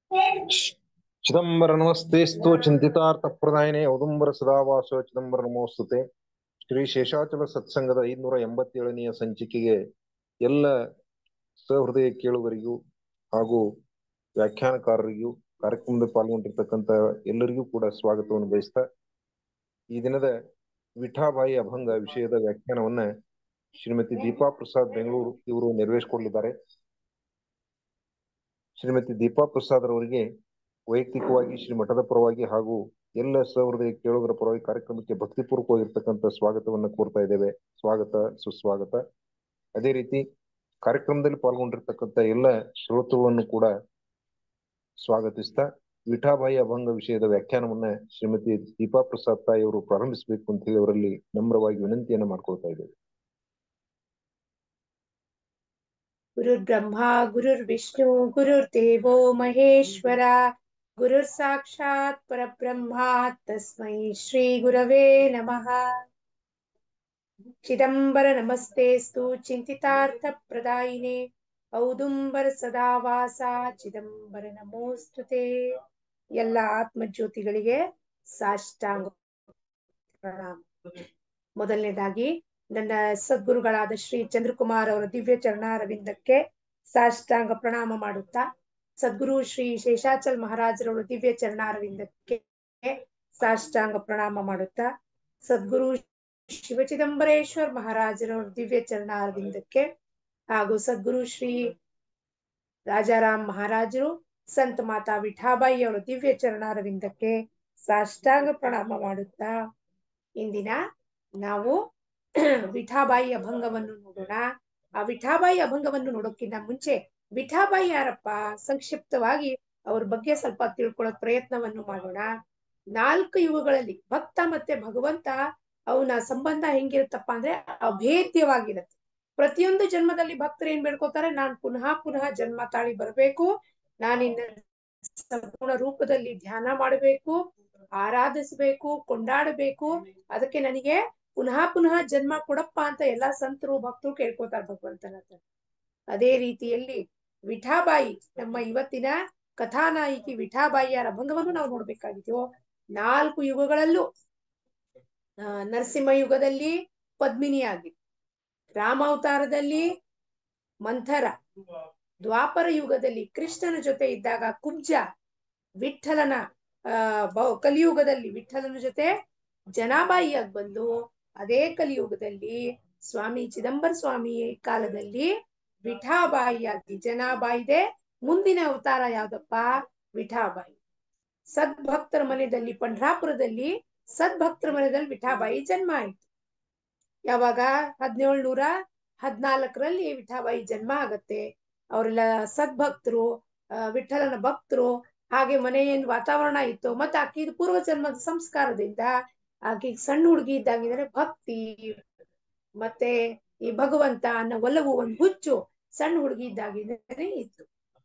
ಚಿದಂಬರ ನಮಸ್ತೆಸ್ತು ಚಿಂತಿತಾರ್ಥ ಪ್ರದಾಯನೆ ಔದುಂಬರ ಸದಾವಾಸ ಚಿದಂಬರ ನಮೋಸ್ತುತೆ ಶ್ರೀ ಶೇಷಾಚಲ ಸತ್ಸಂಗದ ಐದ್ನೂರ ಎಂಬತ್ತೇಳನೆಯ ಸಂಚಿಕೆಗೆ ಎಲ್ಲ ಸಹೃದಯ ಕೇಳುಗರಿಗೂ ಹಾಗೂ ವ್ಯಾಖ್ಯಾನಕಾರರಿಗೂ ಕಾರ್ಯಕ್ರಮದಲ್ಲಿ ಪಾಲ್ಗೊಂಡಿರ್ತಕ್ಕಂಥ ಎಲ್ಲರಿಗೂ ಕೂಡ ಸ್ವಾಗತವನ್ನು ಬಯಸ್ತಾ ಈ ದಿನದ ವಿಠಾಬಾಯಿ ಅಭಂಗ ವಿಷಯದ ವ್ಯಾಖ್ಯಾನವನ್ನ ಶ್ರೀಮತಿ ದೀಪಾ ಪ್ರಸಾದ್ ಬೆಂಗಳೂರು ಇವರು ನೆರವೇರಿಸಿಕೊಳ್ಳಿದ್ದಾರೆ ಶ್ರೀಮತಿ ದೀಪಾ ಪ್ರಸಾದ್ ರವರಿಗೆ ವೈಯಕ್ತಿಕವಾಗಿ ಶ್ರೀ ಮಠದ ಪರವಾಗಿ ಹಾಗೂ ಎಲ್ಲ ಸಹೃದಯ ಕೇಳುಗರ ಪರವಾಗಿ ಕಾರ್ಯಕ್ರಮಕ್ಕೆ ಭಕ್ತಿಪೂರ್ವಕವಾಗಿರ್ತಕ್ಕಂಥ ಸ್ವಾಗತವನ್ನ ಕೋರ್ತಾ ಇದ್ದೇವೆ ಸ್ವಾಗತ ಸುಸ್ವಾಗತ ಅದೇ ರೀತಿ ಕಾರ್ಯಕ್ರಮದಲ್ಲಿ ಪಾಲ್ಗೊಂಡಿರ್ತಕ್ಕಂಥ ಎಲ್ಲ ಶ್ರೋತೃಗಳನ್ನು ಕೂಡ ಸ್ವಾಗತಿಸ್ತಾ ವಿಠಾಬಾಯಿ ಅಭಂಗ ವಿಷಯದ ವ್ಯಾಖ್ಯಾನವನ್ನ ಶ್ರೀಮತಿ ದೀಪಾ ಪ್ರಸಾದ್ ತಾಯಿ ಅವರು ಪ್ರಾರಂಭಿಸಬೇಕು ಅಂತ ಹೇಳಿ ಅವರಲ್ಲಿ ನಮ್ರವಾಗಿ ವಿನಂತಿಯನ್ನ ಮಾಡ್ಕೊಳ್ತಾ ಇದ್ದೇವೆ गुरुर्ब्रह्मा गुरुर्विष्णु गुरुर्देवो महेश्वर गुरुर् साक्षात् परब्रह्मा तस्मै श्रीगुरवे नमः चिदम्बर नमस्तेस्तु चिन्तितार्थप्रदायिने ಔದುಂಬರ ಸದಾವಾಸ ಚಿದಂಬರ ನಮೋಸ್ತುತೆ ಎಲ್ಲ ಆತ್ಮಜ್ಯೋತಿಗಳಿಗೆ ಸಾಷ್ಟಾಂಗ ಪ್ರಣಾಮ ಮೊದಲನೇದಾಗಿ ನನ್ನ ಸದ್ಗುರುಗಳಾದ ಶ್ರೀ ಚಂದ್ರಕುಮಾರ್ ಅವರ ದಿವ್ಯ ಚರಣಾರವಿಂದಕ್ಕೆ ಸಾಷ್ಟಾಂಗ ಪ್ರಣಾಮ ಮಾಡುತ್ತಾ ಸದ್ಗುರು ಶ್ರೀ ಶೇಷಾಚಲ್ ಮಹಾರಾಜರವರ ದಿವ್ಯ ಚರಣಾರವಿಂದಕ್ಕೆ ಸಾಷ್ಟಾಂಗ ಪ್ರಣಾಮ ಮಾಡುತ್ತಾ ಸದ್ಗುರು ಶಿವಚಿದಂಬರೇಶ್ವರ್ ಮಹಾರಾಜರವರ ದಿವ್ಯ ಚರಣಾರವಿಂದಕ್ಕೆ ಹಾಗೂ ಸದ್ಗುರು ಶ್ರೀ ರಾಜಾರಾಮ್ ಮಹಾರಾಜರು ಸಂತ ಮಾತಾ ವಿಠಾಬಾಯಿ ಅವರ ದಿವ್ಯ ಚರಣಾರವಿಂದಕ್ಕೆ ಸಾಷ್ಟಾಂಗ ಪ್ರಣಾಮ ಮಾಡುತ್ತಾ ಇಂದಿನ ನಾವು ವಿಠಾಬಾಯಿ ಅಭಂಗವನ್ನು ನೋಡೋಣ ಆ ವಿಠಾಬಾಯಿ ಅಭಂಗವನ್ನು ನೋಡೋಕ್ಕಿಂತ ಮುಂಚೆ ವಿಠಾಬಾಯಿ ಯಾರಪ್ಪ ಸಂಕ್ಷಿಪ್ತವಾಗಿ ಅವ್ರ ಬಗ್ಗೆ ಸ್ವಲ್ಪ ತಿಳ್ಕೊಳ್ಳೋಕ್ ಪ್ರಯತ್ನವನ್ನು ಮಾಡೋಣ ನಾಲ್ಕು ಯುಗಗಳಲ್ಲಿ ಭಕ್ತ ಮತ್ತೆ ಭಗವಂತ ಅವನ ಸಂಬಂಧ ಹೆಂಗಿರುತ್ತಪ್ಪ ಅಂದ್ರೆ ಅಭೇದ್ಯವಾಗಿರುತ್ತೆ ಪ್ರತಿಯೊಂದು ಜನ್ಮದಲ್ಲಿ ಭಕ್ತರು ಏನ್ ಬೇಡ್ಕೋತಾರೆ ನಾನ್ ಪುನಃ ಪುನಃ ಜನ್ಮ ತಾಳಿ ಬರ್ಬೇಕು ನಾನಿನ್ನ ಸಂಪೂರ್ಣ ರೂಪದಲ್ಲಿ ಧ್ಯಾನ ಮಾಡಬೇಕು ಆರಾಧಿಸ್ಬೇಕು ಕೊಂಡಾಡಬೇಕು ಅದಕ್ಕೆ ನನಗೆ ಪುನಃ ಪುನಃ ಜನ್ಮ ಕೊಡಪ್ಪ ಅಂತ ಎಲ್ಲಾ ಸಂತರು ಭಕ್ತರು ಕೇಳ್ಕೊತಾರ ಭಗವಂತನ ಹತ್ರ ಅದೇ ರೀತಿಯಲ್ಲಿ ವಿಠಾಬಾಯಿ ನಮ್ಮ ಇವತ್ತಿನ ಕಥಾನಾಯಕಿ ವಿಠಾಬಾಯಿಯರ ಅಭಂಗವನ್ನು ನಾವು ನೋಡ್ಬೇಕಾಗಿತ್ತು ನಾಲ್ಕು ಯುಗಗಳಲ್ಲೂ ಆ ನರಸಿಂಹ ಯುಗದಲ್ಲಿ ಪದ್ಮಿನಿ ಆಗಿ ರಾಮಾವತಾರದಲ್ಲಿ ಮಂಥರ ದ್ವಾಪರ ಯುಗದಲ್ಲಿ ಕೃಷ್ಣನ ಜೊತೆ ಇದ್ದಾಗ ಕುಬ್ಜ ವಿಠಲನ ಆ ಕಲಿಯುಗದಲ್ಲಿ ವಿಠಲನ ಜೊತೆ ಜನಾಬಾಯಿಯಾಗಿ ಬಂದು ಅದೇ ಕಲಿಯುಗದಲ್ಲಿ ಸ್ವಾಮಿ ಚಿದಂಬರ ಸ್ವಾಮಿ ಕಾಲದಲ್ಲಿ ವಿಠಾಬಾಯಿಯಾಗಿ ಜನಾಬಾಯಿದೆ ಮುಂದಿನ ಅವತಾರ ಯಾವ್ದಪ್ಪ ವಿಠಾಬಾಯಿ ಸದ್ಭಕ್ತರ ಮನೆಯಲ್ಲಿ ಪಂಡ್ರಾಪುರದಲ್ಲಿ ಸದ್ಭಕ್ತರ ಮನೆಯಲ್ಲಿ ವಿಠಾಬಾಯಿ ಜನ್ಮ ಆಯ್ತು ಯಾವಾಗ ಹದಿನೇಳು ನೂರ ಹದ್ನಾಲ್ಕರಲ್ಲಿ ವಿಠಾಬಾಯಿ ಜನ್ಮ ಆಗತ್ತೆ ಅವರೆಲ್ಲ ಸದ್ಭಕ್ತರು ವಿಠಲನ ಭಕ್ತರು ಹಾಗೆ ಮನೆ ಏನ್ ವಾತಾವರಣ ಇತ್ತು ಮತ್ತೆ ಆಕಿದ ಪೂರ್ವ ಜನ್ಮದ ಸಂಸ್ಕಾರದಿಂದ ಆಕೆ ಸಣ್ಣ ಹುಡುಗಿ ಇದ್ದಾಗಿದ್ರೆ ಭಕ್ತಿ ಮತ್ತೆ ಈ ಭಗವಂತ ಅನ್ನೋ ಒಲವು ಒಂದು ಹುಚ್ಚು ಸಣ್ಣ ಹುಡುಗಿ ಇದ್ದಾಗಿದ್ರೆ ಇತ್ತು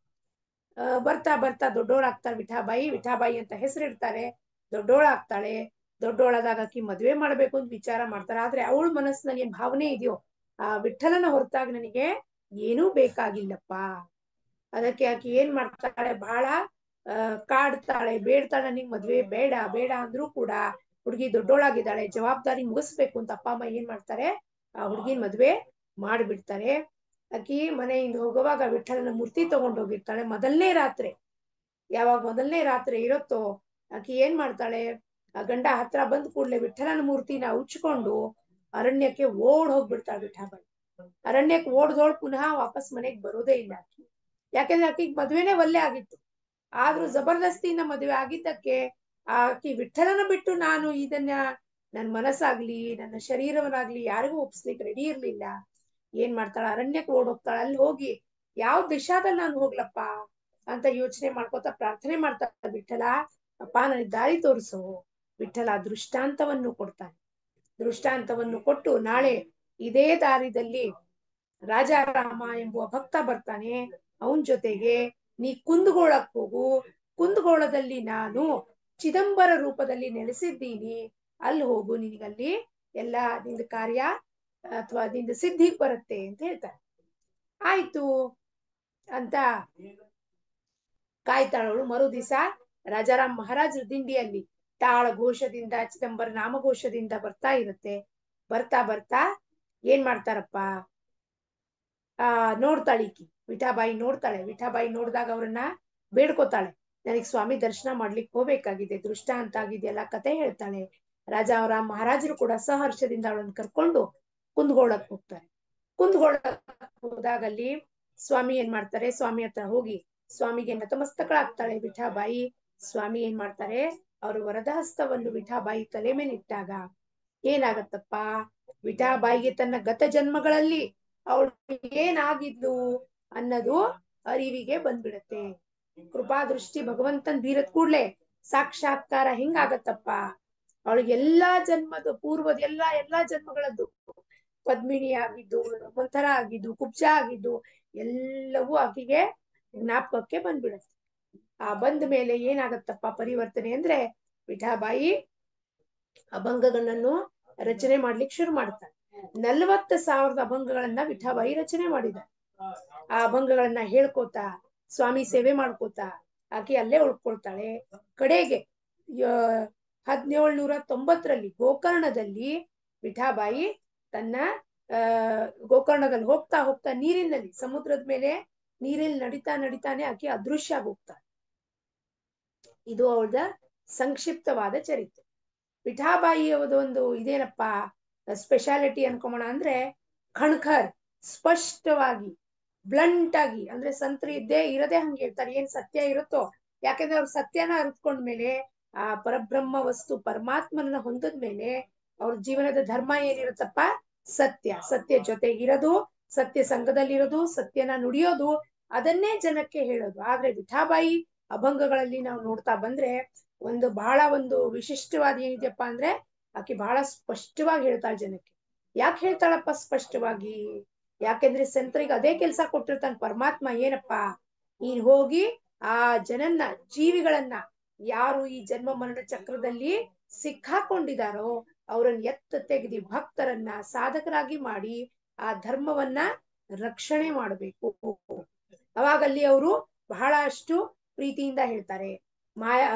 ಅಹ್ ಬರ್ತಾ ಬರ್ತಾ ದೊಡ್ಡೋಳಾಗ್ತಾಳೆ ವಿಠಾಬಾಯಿ ವಿಠಾಬಾಯಿ ಅಂತ ಹೆಸರಿಡ್ತಾರೆ ದೊಡ್ಡೋಳಾಗ್ತಾಳೆ ದೊಡ್ಡೋಳದಾಗ ಆಕಿ ಮದ್ವೆ ಮಾಡ್ಬೇಕು ಅಂತ ವಿಚಾರ ಮಾಡ್ತಾರೆ ಆದ್ರೆ ಅವಳ ಮನಸ್ಸಿನಲ್ಲಿ ಏನ್ ಭಾವನೆ ಇದೆಯೋ ಆ ವಿಠಲನ ಹೊರತಾಗಿ ನನಗೆ ಏನೂ ಬೇಕಾಗಿಲ್ಲಪ್ಪ ಅದಕ್ಕೆ ಆಕಿ ಏನ್ ಮಾಡ್ತಾಳೆ ಬಹಳ ಅಹ್ ಕಾಡ್ತಾಳೆ ಬೇಡ್ತಾಳೆ ನನಗ್ ಮದ್ವೆ ಬೇಡ ಬೇಡ ಅಂದ್ರೂ ಕೂಡ ಹುಡುಗಿ ದೊಡ್ಡೋಳಾಗಿದ್ದಾಳೆ ಜವಾಬ್ದಾರಿ ಮುಗಿಸ್ಬೇಕು ಅಂತ ಅಪ್ಪ ಅಮ್ಮ ಏನ್ ಮಾಡ್ತಾರೆ ಆ ಹುಡುಗಿನ ಮದ್ವೆ ಮಾಡ್ಬಿಡ್ತಾರೆ ಆಕಿ ಮನೆಯಿಂದ ಹೋಗುವಾಗ ವಿಠಲನ ಮೂರ್ತಿ ತಗೊಂಡ್ ಹೋಗಿರ್ತಾಳೆ ಮೊದಲನೇ ರಾತ್ರಿ ಯಾವಾಗ ಮೊದಲನೇ ರಾತ್ರಿ ಇರುತ್ತೋ ಆಕಿ ಏನ್ ಮಾಡ್ತಾಳೆ ಆ ಗಂಡ ಹತ್ರ ಬಂದ್ ಕೂಡ್ಲೆ ವಿಠಲನ ಮೂರ್ತಿನ ಉಚ್ಕೊಂಡು ಅರಣ್ಯಕ್ಕೆ ಓಡ್ ಹೋಗ್ಬಿಡ್ತಾಳೆ ವಿಠಾಬಾಯಿ ಅರಣ್ಯಕ್ಕೆ ಓಡ್ದೋಳ್ ಪುನಃ ವಾಪಸ್ ಮನೆಗ್ ಬರೋದೇ ಇಲ್ಲ ಆಕಿ ಯಾಕೆಂದ್ರೆ ಆಕಿಗ್ ಮದ್ವೆನೇ ಒಲ್ಲೆ ಆಗಿತ್ತು ಆದ್ರೂ ಜಬರ್ದಸ್ತಿಯಿಂದ ಮದ್ವೆ ಆಗಿದ್ದಕ್ಕೆ ಆಕಿ ವಿಠಲನ ಬಿಟ್ಟು ನಾನು ಇದನ್ನ ನನ್ ಮನಸ್ಸಾಗ್ಲಿ ನನ್ನ ಶರೀರವನ್ನಾಗ್ಲಿ ಯಾರಿಗೂ ಒಪ್ಸ್ಲಿಕ್ಕೆ ರೆಡಿ ಇರ್ಲಿಲ್ಲ ಏನ್ ಮಾಡ್ತಾಳ ಅರಣ್ಯಕ್ಕೆ ಓಡ್ ಹೋಗ್ತಾಳ ಅಲ್ಲಿ ಹೋಗಿ ಯಾವ ದಿಶಾದಲ್ಲಿ ನಾನು ಹೋಗ್ಲಪ್ಪ ಅಂತ ಯೋಚನೆ ಮಾಡ್ಕೋತಾ ಪ್ರಾರ್ಥನೆ ಮಾಡ್ತಾಳ ವಿಠಲ ಅಪ್ಪ ನನಗೆ ದಾರಿ ತೋರಿಸು ವಿಠಲ ದೃಷ್ಟಾಂತವನ್ನು ಕೊಡ್ತಾನೆ ದೃಷ್ಟಾಂತವನ್ನು ಕೊಟ್ಟು ನಾಳೆ ಇದೇ ದಾರಿದಲ್ಲಿ ರಾಜಾರಾಮ ಎಂಬುವ ಭಕ್ತ ಬರ್ತಾನೆ ಅವನ್ ಜೊತೆಗೆ ನೀ ಕುಂದಗೋಳಕ್ ಹೋಗು ಕುಂದಗೋಳದಲ್ಲಿ ನಾನು ಚಿದಂಬರ ರೂಪದಲ್ಲಿ ನೆಲೆಸಿದ್ದೀನಿ ಅಲ್ಲಿ ಹೋಗು ನಿನಗಲ್ಲಿ ಎಲ್ಲಾ ನಿಂದ ಕಾರ್ಯ ಅಥವಾ ನಿಂದ ಸಿದ್ಧಿಗ್ ಬರುತ್ತೆ ಅಂತ ಹೇಳ್ತಾರೆ ಆಯ್ತು ಅಂತ ಕಾಯ್ತಾಳವಳು ಮರು ದಿವಸ ರಾಜಾರಾಮ್ ಮಹಾರಾಜರ ದಿಂಡಿಯಲ್ಲಿ ತಾಳ ಘೋಷದಿಂದ ಚಿದಂಬರ ನಾಮಘೋಷದಿಂದ ಬರ್ತಾ ಇರುತ್ತೆ ಬರ್ತಾ ಬರ್ತಾ ಏನ್ ಮಾಡ್ತಾರಪ್ಪ ಆ ನೋಡ್ತಾಳೆ ಈಕಿ ವಿಠಾಬಾಯಿ ನೋಡ್ತಾಳೆ ವಿಠಾಬಾಯಿ ನೋಡಿದಾಗ ಅವ್ರನ್ನ ಬೇಡ್ಕೋತಾಳೆ ನನಗೆ ಸ್ವಾಮಿ ದರ್ಶನ ಮಾಡ್ಲಿಕ್ಕೆ ಹೋಗ್ಬೇಕಾಗಿದೆ ದೃಷ್ಟ ಅಂತ ಆಗಿದೆಯಲ್ಲ ಕತೆ ಹೇಳ್ತಾಳೆ ರಾಜ ಅವರ ಮಹಾರಾಜರು ಕೂಡ ಸಹರ್ಷದಿಂದ ಅವಳನ್ನ ಕರ್ಕೊಂಡು ಕುಂದ್ಗೋಳಕ್ ಹೋಗ್ತಾರೆ ಕುಂದ್ಗೋಳಕ್ ಹೋದಾಗ ಅಲ್ಲಿ ಸ್ವಾಮಿ ಏನ್ ಮಾಡ್ತಾರೆ ಸ್ವಾಮಿ ಹತ್ರ ಹೋಗಿ ಸ್ವಾಮಿಗೆ ನತಮಸ್ತಕಳಾಗ್ತಾಳೆ ವಿಠಾಬಾಯಿ ಸ್ವಾಮಿ ಏನ್ ಮಾಡ್ತಾರೆ ಅವರು ವರದಹಸ್ತವನ್ನು ವಿಠಾಬಾಯಿ ತಲೆ ಮೇಲೆ ಇಟ್ಟಾಗ ಏನಾಗತ್ತಪ್ಪ ವಿಠಾಬಾಯಿಗೆ ತನ್ನ ಗತ ಜನ್ಮಗಳಲ್ಲಿ ಅವಳು ಏನಾಗಿದ್ಲು ಅನ್ನೋದು ಅರಿವಿಗೆ ಬಂದ್ಬಿಡತ್ತೆ ಕೃಪಾ ದೃಷ್ಟಿ ಭಗವಂತನ್ ಬೀರದ್ ಕೂಡ್ಲೆ ಸಾಕ್ಷಾತ್ಕಾರ ಹೆಂಗಾಗತ್ತಪ್ಪ ಅವಳಿಗೆ ಎಲ್ಲಾ ಜನ್ಮದ ಪೂರ್ವದ ಎಲ್ಲಾ ಎಲ್ಲಾ ಜನ್ಮಗಳದ್ದು ಪದ್ಮಿನಿ ಆಗಿದ್ದು ಒಂಥರ ಆಗಿದ್ದು ಕುಬ್ಜ ಆಗಿದ್ದು ಎಲ್ಲವೂ ಆಕೆಗೆ ಜ್ಞಾಪಕಕ್ಕೆ ಬಂದ್ಬಿಡತ್ತೆ ಆ ಬಂದ ಮೇಲೆ ಏನಾಗತ್ತಪ್ಪ ಪರಿವರ್ತನೆ ಅಂದ್ರೆ ವಿಠಾಬಾಯಿ ಅಭಂಗಗಳನ್ನು ರಚನೆ ಮಾಡ್ಲಿಕ್ಕೆ ಶುರು ಮಾಡ್ತಾರೆ ನಲ್ವತ್ತು ಸಾವಿರದ ಅಭಂಗಗಳನ್ನ ವಿಠಾಬಾಯಿ ರಚನೆ ಮಾಡಿದ್ದಾರೆ ಆ ಅಭಂಗಗಳನ್ನ ಹೇಳ್ಕೋತಾ ಸ್ವಾಮಿ ಸೇವೆ ಮಾಡ್ಕೋತಾ ಆಕೆ ಅಲ್ಲೇ ಉಳ್ಕೊಳ್ತಾಳೆ ಕಡೆಗೆ ಹದಿನೇಳ್ನೂರ ತೊಂಬತ್ತರಲ್ಲಿ ಗೋಕರ್ಣದಲ್ಲಿ ವಿಠಾಬಾಯಿ ತನ್ನ ಆ ಗೋಕರ್ಣದಲ್ಲಿ ಹೋಗ್ತಾ ಹೋಗ್ತಾ ನೀರಿನಲ್ಲಿ ಸಮುದ್ರದ ಮೇಲೆ ನೀರಲ್ಲಿ ನಡಿತಾ ನಡಿತಾನೆ ಆಕೆ ಅದೃಶ್ಯ ಆಗಿ ಹೋಗ್ತಾಳೆ ಇದು ಅವಳದ ಸಂಕ್ಷಿಪ್ತವಾದ ಚರಿತ್ರೆ ವಿಠಾಬಾಯಿ ಒಂದು ಇದೇನಪ್ಪಾ ಸ್ಪೆಷಾಲಿಟಿ ಅನ್ಕೋಣ ಅಂದ್ರೆ ಖಣ್ಖರ್ ಸ್ಪಷ್ಟವಾಗಿ ಬ್ಲಂಟ್ ಆಗಿ ಅಂದ್ರೆ ಸಂತ್ರಿ ಇದ್ದೇ ಇರದೆ ಹಂಗೆ ಹೇಳ್ತಾರೆ ಏನ್ ಸತ್ಯ ಇರುತ್ತೋ ಯಾಕಂದ್ರೆ ಅವ್ರ ಸತ್ಯನ ಅರಿತ್ಕೊಂಡ್ಮೇಲೆ ಆ ಪರಬ್ರಹ್ಮ ವಸ್ತು ಪರಮಾತ್ಮನ ಹೊಂದದ್ಮೇಲೆ ಅವ್ರ ಜೀವನದ ಧರ್ಮ ಏನಿರುತ್ತಪ್ಪ ಸತ್ಯ ಸತ್ಯ ಜೊತೆಗಿರೋದು ಸತ್ಯ ಸಂಘದಲ್ಲಿರೋದು ಸತ್ಯನ ನುಡಿಯೋದು ಅದನ್ನೇ ಜನಕ್ಕೆ ಹೇಳೋದು ಆದ್ರೆ ವಿಠಾಬಾಯಿ ಅಭಂಗಗಳಲ್ಲಿ ನಾವು ನೋಡ್ತಾ ಬಂದ್ರೆ ಒಂದು ಬಹಳ ಒಂದು ವಿಶಿಷ್ಟವಾದ ಏನಿದೆಯಪ್ಪ ಅಂದ್ರೆ ಆಕೆ ಬಹಳ ಸ್ಪಷ್ಟವಾಗಿ ಹೇಳ್ತಾಳೆ ಜನಕ್ಕೆ ಯಾಕೆ ಹೇಳ್ತಾಳಪ್ಪ ಸ್ಪಷ್ಟವಾಗಿ ಯಾಕೆಂದ್ರೆ ಸಂತರಿಗೆ ಅದೇ ಕೆಲ್ಸ ಕೊಟ್ಟಿರ್ತಾನ ಪರಮಾತ್ಮ ಏನಪ್ಪಾ ನೀನ್ ಹೋಗಿ ಆ ಜನನ್ನ ಜೀವಿಗಳನ್ನ ಯಾರು ಈ ಜನ್ಮ ಮರಣ ಚಕ್ರದಲ್ಲಿ ಸಿಕ್ಕಾಕೊಂಡಿದಾರೋ ಅವ್ರನ್ನ ಎತ್ತ ತೆಗೆದಿ ಭಕ್ತರನ್ನ ಸಾಧಕರಾಗಿ ಮಾಡಿ ಆ ಧರ್ಮವನ್ನ ರಕ್ಷಣೆ ಮಾಡಬೇಕು ಅವಾಗಲ್ಲಿ ಅವರು ಬಹಳಷ್ಟು ಪ್ರೀತಿಯಿಂದ ಹೇಳ್ತಾರೆ ಮಾಯಾ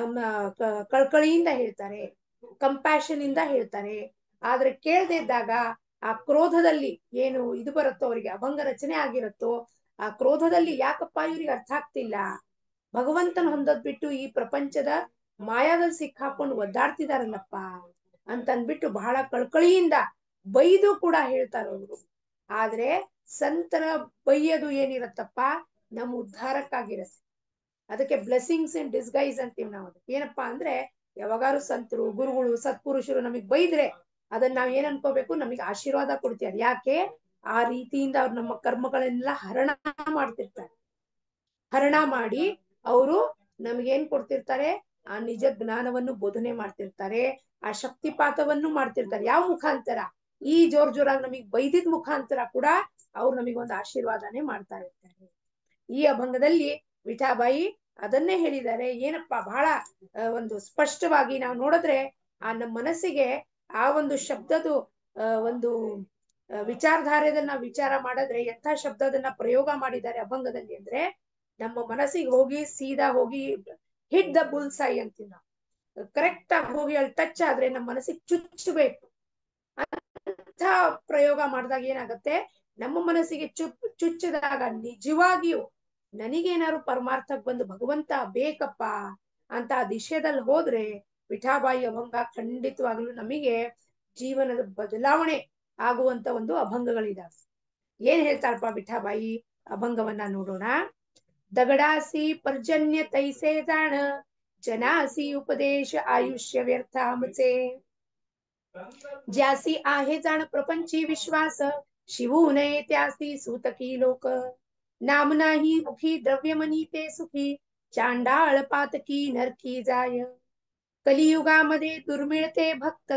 ಕಳ್ಕಳಿಯಿಂದ ಹೇಳ್ತಾರೆ ಕಂಪ್ಯಾಷನ್ ಇಂದ ಹೇಳ್ತಾರೆ ಆದ್ರೆ ಕೇಳದೆ ಇದ್ದಾಗ ಆ ಕ್ರೋಧದಲ್ಲಿ ಏನು ಇದು ಬರುತ್ತೋ ಅವರಿಗೆ ಅಭಂಗ ರಚನೆ ಆಗಿರುತ್ತೋ ಆ ಕ್ರೋಧದಲ್ಲಿ ಯಾಕಪ್ಪ ಇವ್ರಿಗೆ ಅರ್ಥ ಆಗ್ತಿಲ್ಲ ಭಗವಂತನ ಹೊಂದದ್ ಬಿಟ್ಟು ಈ ಪ್ರಪಂಚದ ಮಾಯಾದಲ್ಲಿ ಸಿಕ್ಕಾಕೊಂಡು ಒದ್ದಾಡ್ತಿದಾರಲ್ಲಪ್ಪ ಅಂತ ಅಂದ್ಬಿಟ್ಟು ಬಹಳ ಕಳ್ಕಳಿಯಿಂದ ಬೈದು ಕೂಡ ಹೇಳ್ತಾರ ಅವರು ಆದ್ರೆ ಸಂತರ ಬೈಯೋದು ಏನಿರತ್ತಪ್ಪ ನಮ್ಮ ಉದ್ಧಾರಕ್ಕಾಗಿರತ್ತೆ ಅದಕ್ಕೆ ಬ್ಲೆಸ್ಸಿಂಗ್ಸ್ ಇನ್ ಡಿಸ್ಗೈಸ್ ಅಂತೀವಿ ನಾವು ಅದಕ್ಕೆ ಏನಪ್ಪಾ ಅಂದ್ರೆ ಯಾವಾಗಾರು ಸಂತರು ಗುರುಗಳು ಸತ್ಪುರುಷರು ನಮಗ್ ಬೈದ್ರೆ ಅದನ್ನ ನಾವ್ ಏನ್ ಅನ್ಕೋಬೇಕು ನಮಗೆ ಆಶೀರ್ವಾದ ಕೊಡ್ತಾರೆ ಯಾಕೆ ಆ ರೀತಿಯಿಂದ ಅವ್ರು ನಮ್ಮ ಕರ್ಮಗಳನ್ನೆಲ್ಲ ಹರಣ ಮಾಡ್ತಿರ್ತಾರೆ ಹರಣ ಮಾಡಿ ಅವರು ನಮಗೇನ್ ಕೊಡ್ತಿರ್ತಾರೆ ಆ ನಿಜ ಜ್ಞಾನವನ್ನು ಬೋಧನೆ ಮಾಡ್ತಿರ್ತಾರೆ ಆ ಶಕ್ತಿಪಾತವನ್ನು ಮಾಡ್ತಿರ್ತಾರೆ ಯಾವ ಮುಖಾಂತರ ಈ ಜೋರ್ ಜೋರಾಗಿ ನಮಗ್ ಬೈದಿದ್ ಮುಖಾಂತರ ಕೂಡ ಅವ್ರು ನಮಗೊಂದು ಆಶೀರ್ವಾದನೆ ಮಾಡ್ತಾ ಇರ್ತಾರೆ ಈ ಅಭಂಗದಲ್ಲಿ ವಿಠಾಬಾಯಿ ಅದನ್ನೇ ಹೇಳಿದ್ದಾರೆ ಏನಪ್ಪಾ ಬಹಳ ಒಂದು ಸ್ಪಷ್ಟವಾಗಿ ನಾವು ನೋಡಿದ್ರೆ ಆ ನಮ್ಮ ಮನಸ್ಸಿಗೆ ಆ ಒಂದು ಶಬ್ದದು ಒಂದು ವಿಚಾರಧಾರೆದನ್ನ ನಾವು ವಿಚಾರ ಮಾಡಿದ್ರೆ ಎಂಥ ಶಬ್ದದನ್ನ ಪ್ರಯೋಗ ಮಾಡಿದ್ದಾರೆ ಅಭಂಗದಲ್ಲಿ ಅಂದ್ರೆ ನಮ್ಮ ಮನಸ್ಸಿಗೆ ಹೋಗಿ ಸೀದಾ ಹೋಗಿ ಹಿಟ್ ದ ಬುಲ್ಸಾಯಿ ಅಂತೀವಿ ನಾವು ಕರೆಕ್ಟ್ ಆಗಿ ಹೋಗಿ ಅಲ್ಲಿ ಟಚ್ ಆದ್ರೆ ನಮ್ಮ ಮನಸ್ಸಿಗೆ ಚುಚ್ಚಬೇಕು ಅಂತ ಪ್ರಯೋಗ ಮಾಡಿದಾಗ ಏನಾಗತ್ತೆ ನಮ್ಮ ಮನಸ್ಸಿಗೆ ಚು ಚುಚ್ಚಿದಾಗ ನಿಜವಾಗಿಯೂ ನನಗೇನಾದ್ರು ಪರಮಾರ್ಥಕ್ ಬಂದು ಭಗವಂತ ಬೇಕಪ್ಪ ಅಂತ ಆ ದಿಶೆದಲ್ಲಿ ಹೋದ್ರೆ ವಿಠಾಬಾಯಿ ಅಭಂಗ ಖಂಡಿತವಾಗ್ಲೂ ನಮಗೆ ಜೀವನದ ಬದಲಾವಣೆ ಆಗುವಂತ ಒಂದು ಅಭಂಗಗಳಿದಾವೆ ಏನ್ ಹೇಳ್ತಾರಪ್ಪ ವಿಠಾಬಾಯಿ ಅಭಂಗವನ್ನ ನೋಡೋಣ ದಗಡಾಸಿ ಪರ್ಜನ್ಯ ತೈಸೆ ಜಾಣ ಜನಾಸಿ उपदेश आयुष्य व्यर्थ आमचे ज्यासी आहे जाण प्रपंची विश्वास शिवू नये त्यासी सूतकी लोक नाम नाही मुखी द्रव्यमनी ते सुखी चांडाळ पातकी नरकी जाय कलियुगामध्ये दुर्मिळते भक्त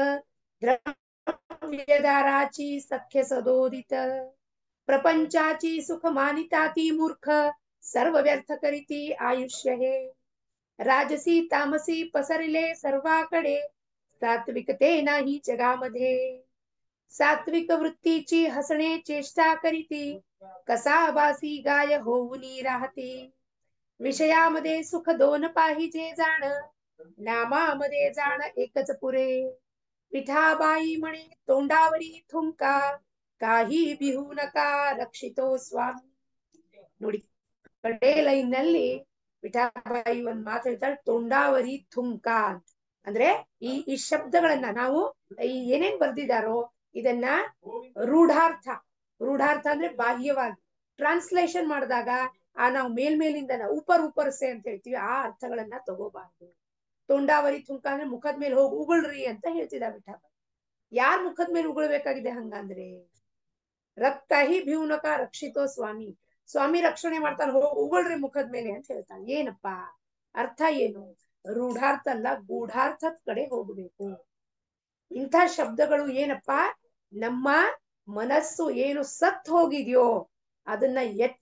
द्रव्यदाराची सख्य सदोदित प्रपंचाची सुख मानिता ती मूर्ख सर्व व्यर्थ करीती आयुष्य हे राजसी तामसी पसरले सर्वाकडे सात्विकते नाही जगामध्ये सात्विक वृत्तीची हसणे चेष्टा करीती कसा बासी गाय होऊनी राहती विषयामध्ये सुख दोन पाहिजे जाण नामामध्ये जाण एकच पुरे पिठाबाई म्हणे तोंडावरी थुंका काही बिहू नका रक्षितो ಸ್ವಾಮಿ ನೋಡಿ ಕಡೆ ಲೈನ್ ನಲ್ಲಿ ವಿಠಾಬಾಯಿ ಒಂದ್ ಮಾತು ಹೇಳ್ತಾಳೆ ತೋಂಡಾವರಿ ಥುಂಕ ಅಂತ ಅಂದ್ರೆ ಈ ಈ ಶಬ್ದಗಳನ್ನ ನಾವು ಈ ಏನೇನ್ ಬರ್ದಿದಾರೋ ಇದನ್ನ ರೂಢಾರ್ಥ ರೂಢಾರ್ಥ ಅಂದ್ರೆ ಬಾಹ್ಯವಾಗಿ ಟ್ರಾನ್ಸ್ಲೇಷನ್ ಮಾಡಿದಾಗ ಆ ನಾವು ಮೇಲ್ಮೇಲಿಂದ ಉಪರ್ ಉಪರ್ಸೆ ಅಂತ ಹೇಳ್ತೀವಿ ಆ ಅರ್ಥಗಳನ್ನ ತಗೋಬಾರ್ದು ತೋಂಡಾವರಿ ಥುಂಕ ಅಂದ್ರೆ ಮುಖದ ಮೇಲೆ ಹೋಗಿ ಉಗುಳ್ರಿ ಅಂತ ಹೇಳ್ತಿದ ವಿಠಾಬಾಯಿ ಯಾರ್ ಮುಖದ ಮೇಲೆ ಉಗುಳ್ಬೇಕಾಗಿದೆ ಹಂಗಂದ್ರೆ ರಕ್ತಾಹಿ ಭೀವ್ನಕ ರಕ್ಷಿತೋ ಸ್ವಾಮಿ ಸ್ವಾಮಿ ರಕ್ಷಣೆ ಮಾಡ್ತಾನೆ ಹೋಗಿ ಉಗುಳ್ರಿ ಮುಖದ ಮೇಲೆ ಅಂತ ಹೇಳ್ತಾನೆ ಏನಪ್ಪಾ ಅರ್ಥ ಏನು ರೂಢಾರ್ಥ ಅಲ್ಲ ಗೂಢಾರ್ಥದ ಕಡೆ ಹೋಗ್ಬೇಕು ಇಂಥ ಶಬ್ದಗಳು ಏನಪ್ಪಾ ನಮ್ಮ ಮನಸ್ಸು ಏನು ಸತ್ ಹೋಗಿದ್ಯೋ ಅದನ್ನ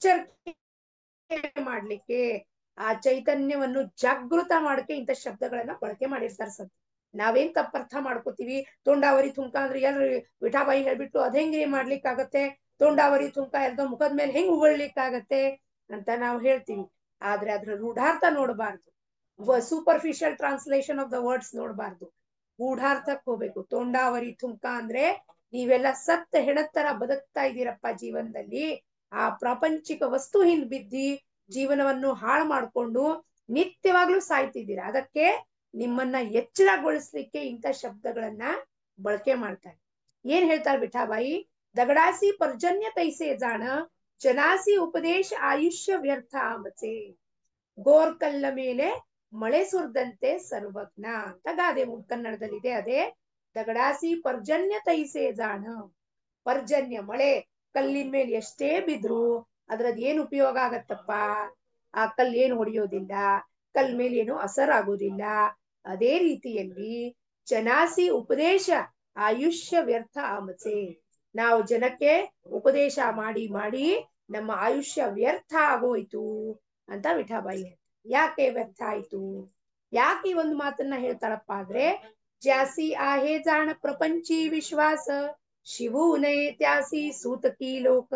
ಎಚ್ಚರಿಕೆ ಮಾಡ್ಲಿಕ್ಕೆ ಆ ಚೈತನ್ಯವನ್ನು ಜಾಗೃತ ಮಾಡಕ್ಕೆ ಇಂಥ ಶಬ್ದಗಳನ್ನ ಬಳಕೆ ಮಾಡಿರ್ತಾರೆ ಸದ್ ನಾವೇನ್ ತಪ್ಪರ್ಥ ಮಾಡ್ಕೋತೀವಿ ತೋಂಡಾವರಿ ಥುಂಕ ಅಂದ್ರೆ ಎಲ್ರು ವಿಠಾಬಾಯಿ ಹೇಳ್ಬಿಟ್ಟು ಅದ್ ಹೆಂಗ್ರಿ ಮಾಡ್ಲಿಕ್ಕಾಗತ್ತೆ ತೋಂಡಾವರಿ ಥುಂಕ ಎಲ್ದೋ ಮುಖದ ಮೇಲೆ ಹೆಂಗ್ ಉಗುಳ್ಲಿಕ್ಕಾಗತ್ತೆ ಅಂತ ನಾವು ಹೇಳ್ತೀವಿ ಆದ್ರೆ ಅದ್ರ ರೂಢಾರ್ಥ ನೋಡಬಾರ್ದು superficial translation of the words ನೋಡಬಾರ್ದು ಗೂಢಾರ್ಥಕ್ ಹೋಗ್ಬೇಕು ತೋಂಡಾವರಿ ಥುಂಕ ಅಂದ್ರೆ ನೀವೆಲ್ಲ ಸತ್ತ ಹೆಣತರ ಬದುಕ್ತಾ ಇದ್ದೀರಪ್ಪ ಜೀವನದಲ್ಲಿ ಆ ಪ್ರಾಪಂಚಿಕ ವಸ್ತು ಹಿಂದ್ ಬಿದ್ದಿ ಜೀವನವನ್ನು ಹಾಳು ಮಾಡ್ಕೊಂಡು ನಿತ್ಯವಾಗ್ಲೂ ಸಾಯ್ತಿದ್ದೀರಾ ಅದಕ್ಕೆ ನಿಮ್ಮನ್ನ ಎಚ್ಚರಗೊಳಿಸ್ಲಿಕ್ಕೆ ಇಂಥ ಶಬ್ದಗಳನ್ನ ಬಳಕೆ ಮಾಡ್ತಾರೆ ಏನ್ ಹೇಳ್ತಾರೆ ವಿಠಾಬಾಯಿ ದಗಡಾಸಿ ಪರ್ಜನ್ಯ ತೈಸೆ ಜಾಣ ಜನಾಸಿ ಉಪದೇಶ ಆಯುಷ್ಯ ವ್ಯರ್ಥ ಆಮಚೆ ಗೋರ್ಕಲ್ಲ ಮೇಲೆ ಮಳೆ ಸುರಿದಂತೆ ಸರ್ವಜ್ಞ ಅಂತ ಗಾದೆ ಕನ್ನಡದಲ್ಲಿದೆ ಅದೇ ದಗಡಾಸಿ ಪರ್ಜನ್ಯ ತೈಸೆ ಜಾಣ ಪರ್ಜನ್ಯ ಮಳೆ ಕಲ್ಲಿನ ಮೇಲೆ ಎಷ್ಟೇ ಬಿದ್ರು ಅದ್ರದ್ ಏನ್ ಉಪಯೋಗ ಆಗತ್ತಪ್ಪ ಆ ಕಲ್ ಏನ್ ಹೊಡೆಯೋದಿಲ್ಲ ಕಲ್ ಮೇಲೆ ಏನು ಅಸರಾಗೋದಿಲ್ಲ ಅದೇ ರೀತಿಯಲ್ಲಿ ಜನಾಸಿ ಉಪದೇಶ ಆಯುಷ್ಯ ವ್ಯರ್ಥ ಆಮಚೆ ನಾವು ಜನಕ್ಕೆ ಉಪದೇಶ ಮಾಡಿ ಮಾಡಿ ನಮ್ಮ ಆಯುಷ್ಯ ವ್ಯರ್ಥ ಆಗೋಯ್ತು ಅಂತ ವಿಠಾಬಾಯಿ ಯಾಕೆ ವ್ಯರ್ಥ ಆಯ್ತು ಯಾಕೆ ಈ ಒಂದು ಮಾತನ್ನ ಹೇಳ್ತಾಳಪ್ಪ ಅಂದ್ರೆ ಜಾಸಿ ಆಹೇ ಜಾಣ ಪ್ರಪಂಚಿ ವಿಶ್ವಾಸ ಶಿವು ನೈ ತ್ಯಾಸಿ ಸೂತಕಿ ಲೋಕ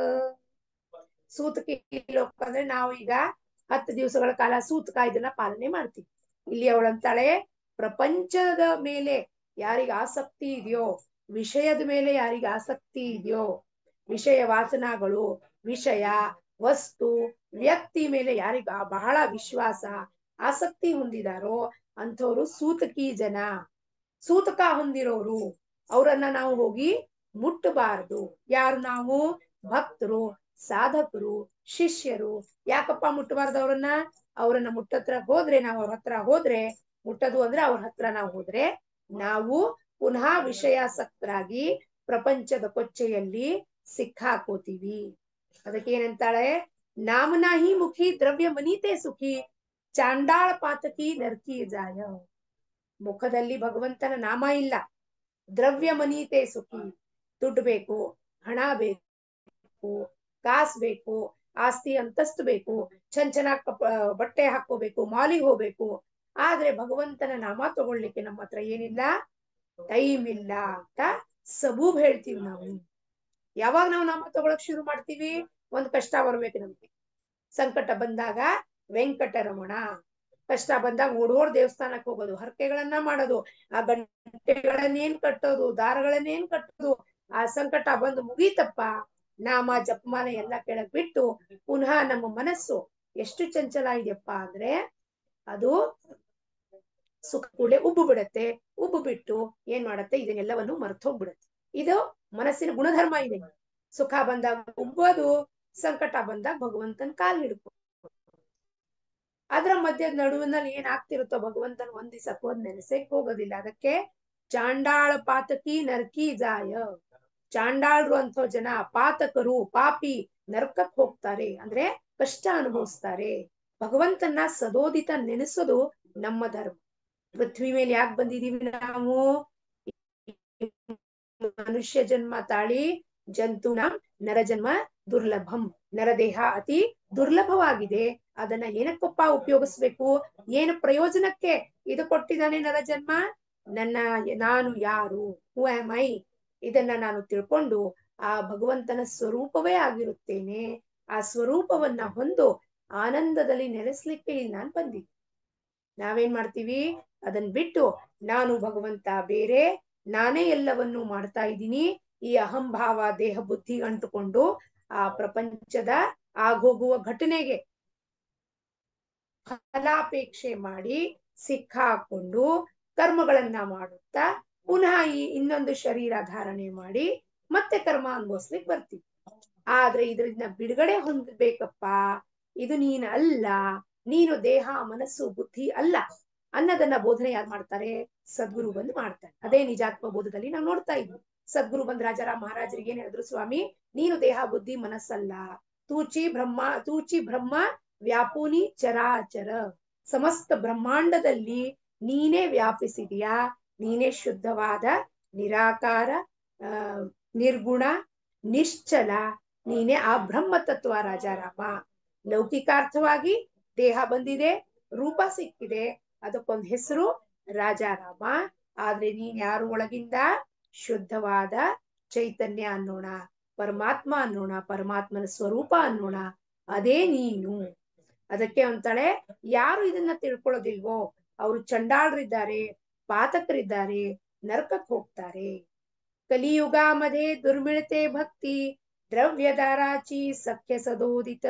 ಸೂತಕಿ ಲೋಕ ಅಂದ್ರೆ ನಾವು ಈಗ ಹತ್ತು ದಿವಸಗಳ ಕಾಲ ಸೂತಕ ಇದನ್ನ ಪಾಲನೆ ಮಾಡ್ತೀವಿ ಇಲ್ಲಿ ಅವಳಂತಾಳೆ ಪ್ರಪಂಚದ ಮೇಲೆ ಯಾರಿಗ ಆಸಕ್ತಿ ಇದೆಯೋ ವಿಷಯದ ಮೇಲೆ ಯಾರಿಗ ಆಸಕ್ತಿ ಇದೆಯೋ ವಿಷಯ ವಾಸನಗಳು ವಿಷಯ ವಸ್ತು ವ್ಯಕ್ತಿ ಮೇಲೆ ಯಾರಿಗ ಬಹಳ ವಿಶ್ವಾಸ ಆಸಕ್ತಿ ಹೊಂದಿದಾರೋ ಅಂಥವ್ರು ಸೂತಕಿ ಜನ ಸೂತಕ ಹೊಂದಿರೋರು ಅವರನ್ನ ನಾವು ಹೋಗಿ ಮುಟ್ಟಬಾರದು ಯಾರು ನಾವು ಭಕ್ತರು ಸಾಧಕರು ಶಿಷ್ಯರು ಯಾಕಪ್ಪ ಮುಟ್ಟಬಾರ್ದು ಅವ್ರನ್ನ ಅವ್ರನ್ನ ಮುಟ್ಟತ್ರ ಹೋದ್ರೆ ನಾವು ಅವ್ರ ಹತ್ರ ಹೋದ್ರೆ ಮುಟ್ಟದು ಅಂದ್ರೆ ಅವ್ರ ಹತ್ರ ನಾವು ಹೋದ್ರೆ ನಾವು ಪುನಃ ವಿಷಯಾಸಕ್ತರಾಗಿ ಪ್ರಪಂಚದ ಕೊಚ್ಚೆಯಲ್ಲಿ ಸಿಕ್ಕಾಕೋತೀವಿ ಅದಕ್ಕೆ ಏನಂತಾಳೆ ನಾಮನಾಹಿ ಮುಖಿ ದ್ರವ್ಯ ಮನೀತೆ ಸುಖಿ ಚಾಂಡಾಳ ಪಾತಕಿ ನರ್ಕಿ ಜಾಯ ಮುಖದಲ್ಲಿ ಭಗವಂತನ ನಾಮ ಇಲ್ಲ ದ್ರವ್ಯ ಮನೀತೆ ಸುಖಿ ದುಡ್ಡು ಬೇಕು ಹಣ ಬೇಕು ಕಾಸ್ ಬೇಕು ಆಸ್ತಿ ಅಂತಸ್ತು ಬೇಕು ಚಂದ ಚೆನ್ನಾಗ್ ಬಟ್ಟೆ ಹಾಕೋಬೇಕು ಮಾಲಿಗೆ ಹೋಗ್ಬೇಕು ಆದ್ರೆ ಭಗವಂತನ ನಾಮ ತಗೊಳ್ಲಿಕ್ಕೆ ನಮ್ಮ ಹತ್ರ ಏನಿಲ್ಲ ಟೈಮ್ ಇಲ್ಲ ಅಂತ ಸಬೂಬ್ ಹೇಳ್ತೀವಿ ನಾವು ಯಾವಾಗ ನಾವು ನಾಮ ತಗೊಳಕ್ ಶುರು ಮಾಡ್ತೀವಿ ಒಂದ್ ಕಷ್ಟ ಬರ್ಬೇಕು ನಮ್ಗೆ ಸಂಕಟ ಬಂದಾಗ ವೆಂಕಟರಮಣ ಕಷ್ಟ ಬಂದಾಗ ಓಡೋಡ್ ದೇವಸ್ಥಾನಕ್ಕೆ ಹೋಗೋದು ಹರಕೆಗಳನ್ನ ಮಾಡೋದು ಆ ಗಂಟೆಗಳನ್ನೇನ್ ಕಟ್ಟೋದು ದಾರಗಳನ್ನೇನ್ ಕಟ್ಟೋದು ಆ ಸಂಕಟ ಬಂದು ಮುಗೀತಪ್ಪ ನಾಮ ಜಪಮಾಲೆ ಎಲ್ಲ ಕೆಳಗ್ ಬಿಟ್ಟು ಪುನಃ ನಮ್ಮ ಮನಸ್ಸು ಎಷ್ಟು ಚಂಚಲ ಇದೆಯಪ್ಪ ಅಂದ್ರೆ ಅದು ಸುಖ ಕೂಡಲೇ ಉಬ್ಬು ಬಿಡತ್ತೆ ಉಬ್ಬು ಬಿಟ್ಟು ಏನ್ ಮಾಡತ್ತೆ ಇದನ್ನೆಲ್ಲವನ್ನು ಮರ್ತ್ ಹೋಗ್ಬಿಡತ್ತೆ ಇದು ಮನಸ್ಸಿನ ಗುಣಧರ್ಮ ಇದೆ ಸುಖ ಬಂದಾಗ ಉಬ್ಬೋದು ಸಂಕಟ ಬಂದಾಗ ಭಗವಂತನ ಕಾಲ್ ಹಿಡ್ಕೊ ಅದ್ರ ಮಧ್ಯದ ನಡುವಿನಲ್ಲಿ ಏನ್ ಆಗ್ತಿರುತ್ತೋ ಭಗವಂತನ ಒಂದ್ ದಿವಸ ಹೋದ್ ನೆನೆಸಕ್ ಹೋಗೋದಿಲ್ಲ ಅದಕ್ಕೆ ಚಾಂಡಾಳ ಪಾತಕಿ ನರ್ಕಿ ಜಾಯ ಚಾಂಡಾಳ್ರು ಅಂತೋ ಜನ ಪಾತಕರು ಪಾಪಿ ನರ್ಕಕ್ ಹೋಗ್ತಾರೆ ಅಂದ್ರೆ ಕಷ್ಟ ಅನುಭವಿಸ್ತಾರೆ ಭಗವಂತನ ಸದೋದಿತ ನೆನೆಸೋದು ನಮ್ಮ ಧರ್ಮ ಪೃಥ್ವಿ ಮೇಲೆ ಯಾಕೆ ಬಂದಿದೀವಿ ನಾವು ಮನುಷ್ಯ ಜನ್ಮ ತಾಳಿ ಜಂತುನ ನರ ಜನ್ಮ ದುರ್ಲಭಂ ನರದೇಹ ಅತಿ ದುರ್ಲಭವಾಗಿದೆ ಅದನ್ನ ಏನಕ್ಕಪ್ಪ ಉಪಯೋಗಿಸ್ಬೇಕು ಏನು ಪ್ರಯೋಜನಕ್ಕೆ ಇದು ಕೊಟ್ಟಿದ್ದಾನೆ ನರ ಜನ್ಮ ನನ್ನ ನಾನು ಯಾರು ಹೂ ಆಮ್ ಐ ಇದನ್ನ ನಾನು ತಿಳ್ಕೊಂಡು ಆ ಭಗವಂತನ ಸ್ವರೂಪವೇ ಆಗಿರುತ್ತೇನೆ ಆ ಸ್ವರೂಪವನ್ನ ಹೊಂದು ಆನಂದದಲ್ಲಿ ನೆಲೆಸ್ಲಿಕ್ಕೆ ಇಲ್ಲಿ ನಾನು ಬಂದಿದ್ದೆ ನಾವೇನ್ ಮಾಡ್ತೀವಿ ಅದನ್ ಬಿಟ್ಟು ನಾನು ಭಗವಂತ ಬೇರೆ ನಾನೇ ಎಲ್ಲವನ್ನೂ ಮಾಡ್ತಾ ಇದ್ದೀನಿ ಈ ಅಹಂಭಾವ ದೇಹ ಬುದ್ಧಿ ಅಂಟುಕೊಂಡು ಆ ಪ್ರಪಂಚದ ಆಗೋಗುವ ಘಟನೆಗೆ ಫಲಾಪೇಕ್ಷೆ ಮಾಡಿ ಸಿಕ್ಕಾಕೊಂಡು ಕರ್ಮಗಳನ್ನ ಮಾಡುತ್ತಾ ಪುನಃ ಈ ಇನ್ನೊಂದು ಶರೀರ ಧಾರಣೆ ಮಾಡಿ ಮತ್ತೆ ಕರ್ಮ ಅನುಭವಿಸ್ಲಿಕ್ಕೆ ಬರ್ತೀವಿ ಆದ್ರೆ ಇದರಿಂದ ಬಿಡುಗಡೆ ಹೊಂದಬೇಕಪ್ಪ ಇದು ನೀನು ಅಲ್ಲ ನೀನು ದೇಹ ಮನಸ್ಸು ಬುದ್ಧಿ ಅಲ್ಲ ಅನ್ನೋದನ್ನ ಬೋಧನೆ ಯಾರು ಮಾಡ್ತಾರೆ ಸದ್ಗುರು ಬಂದು ಮಾಡ್ತಾರೆ ಅದೇ ನಿಜಾತ್ಮ ಬೋಧದಲ್ಲಿ ನಾವು ನೋಡ್ತಾ ಇದ್ವಿ ಸದ್ಗುರು ಬಂದ್ ರಾಜಾರಾಮ್ ಮಹಾರಾಜರಿಗೆ ಏನ್ ಹೇಳಿದ್ರು ಸ್ವಾಮಿ ನೀನು ದೇಹ ಬುದ್ಧಿ ಮನಸ್ಸಲ್ಲ ತೂಚಿ ಬ್ರಹ್ಮ ತೂಚಿ ಬ್ರಹ್ಮ ವ್ಯಾಪೂನಿ ಚರಾಚರ ಸಮಸ್ತ ಬ್ರಹ್ಮಾಂಡದಲ್ಲಿ ನೀನೇ ವ್ಯಾಪಿಸಿದೀಯಾ ನೀನೇ ಶುದ್ಧವಾದ ನಿರಾಕಾರ ಆ ನಿರ್ಗುಣ ನಿಶ್ಚಲ ನೀನೇ ಆ ಬ್ರಹ್ಮ ತತ್ವ ರಾಜಾರಾಮ ಲೌಕಿಕಾರ್ಥವಾಗಿ ದೇಹ ಬಂದಿದೆ ರೂಪ ಸಿಕ್ಕಿದೆ ಅದಕ್ಕೊಂದು ಹೆಸರು ರಾಜಾರಾಮ ಆದ್ರೆ ನೀನ್ ಯಾರು ಒಳಗಿಂದ ಶುದ್ಧವಾದ ಚೈತನ್ಯ ಅನ್ನೋಣ ಪರಮಾತ್ಮ ಅನ್ನೋಣ ಪರಮಾತ್ಮನ ಸ್ವರೂಪ ಅನ್ನೋಣ ಅದೇ ನೀನು ಅದಕ್ಕೆ ಅಂತಾಳೆ ಯಾರು ಇದನ್ನ ತಿಳ್ಕೊಳ್ಳೋದಿಲ್ವೋ ಅವರು ಚಂಡಾಳರಿದ್ದಾರೆ ಪಾತಕರಿದ್ದಾರೆ ನರಕಕ್ಕೆ ಹೋಗ್ತಾರೆ ಕಲಿಯುಗ ಮಧೆ ದುರ್ಮಿಳತೆ ಭಕ್ತಿ ದ್ರವ್ಯದಾರಾಚಿ ಸಖ್ಯ ಸದೋದಿತ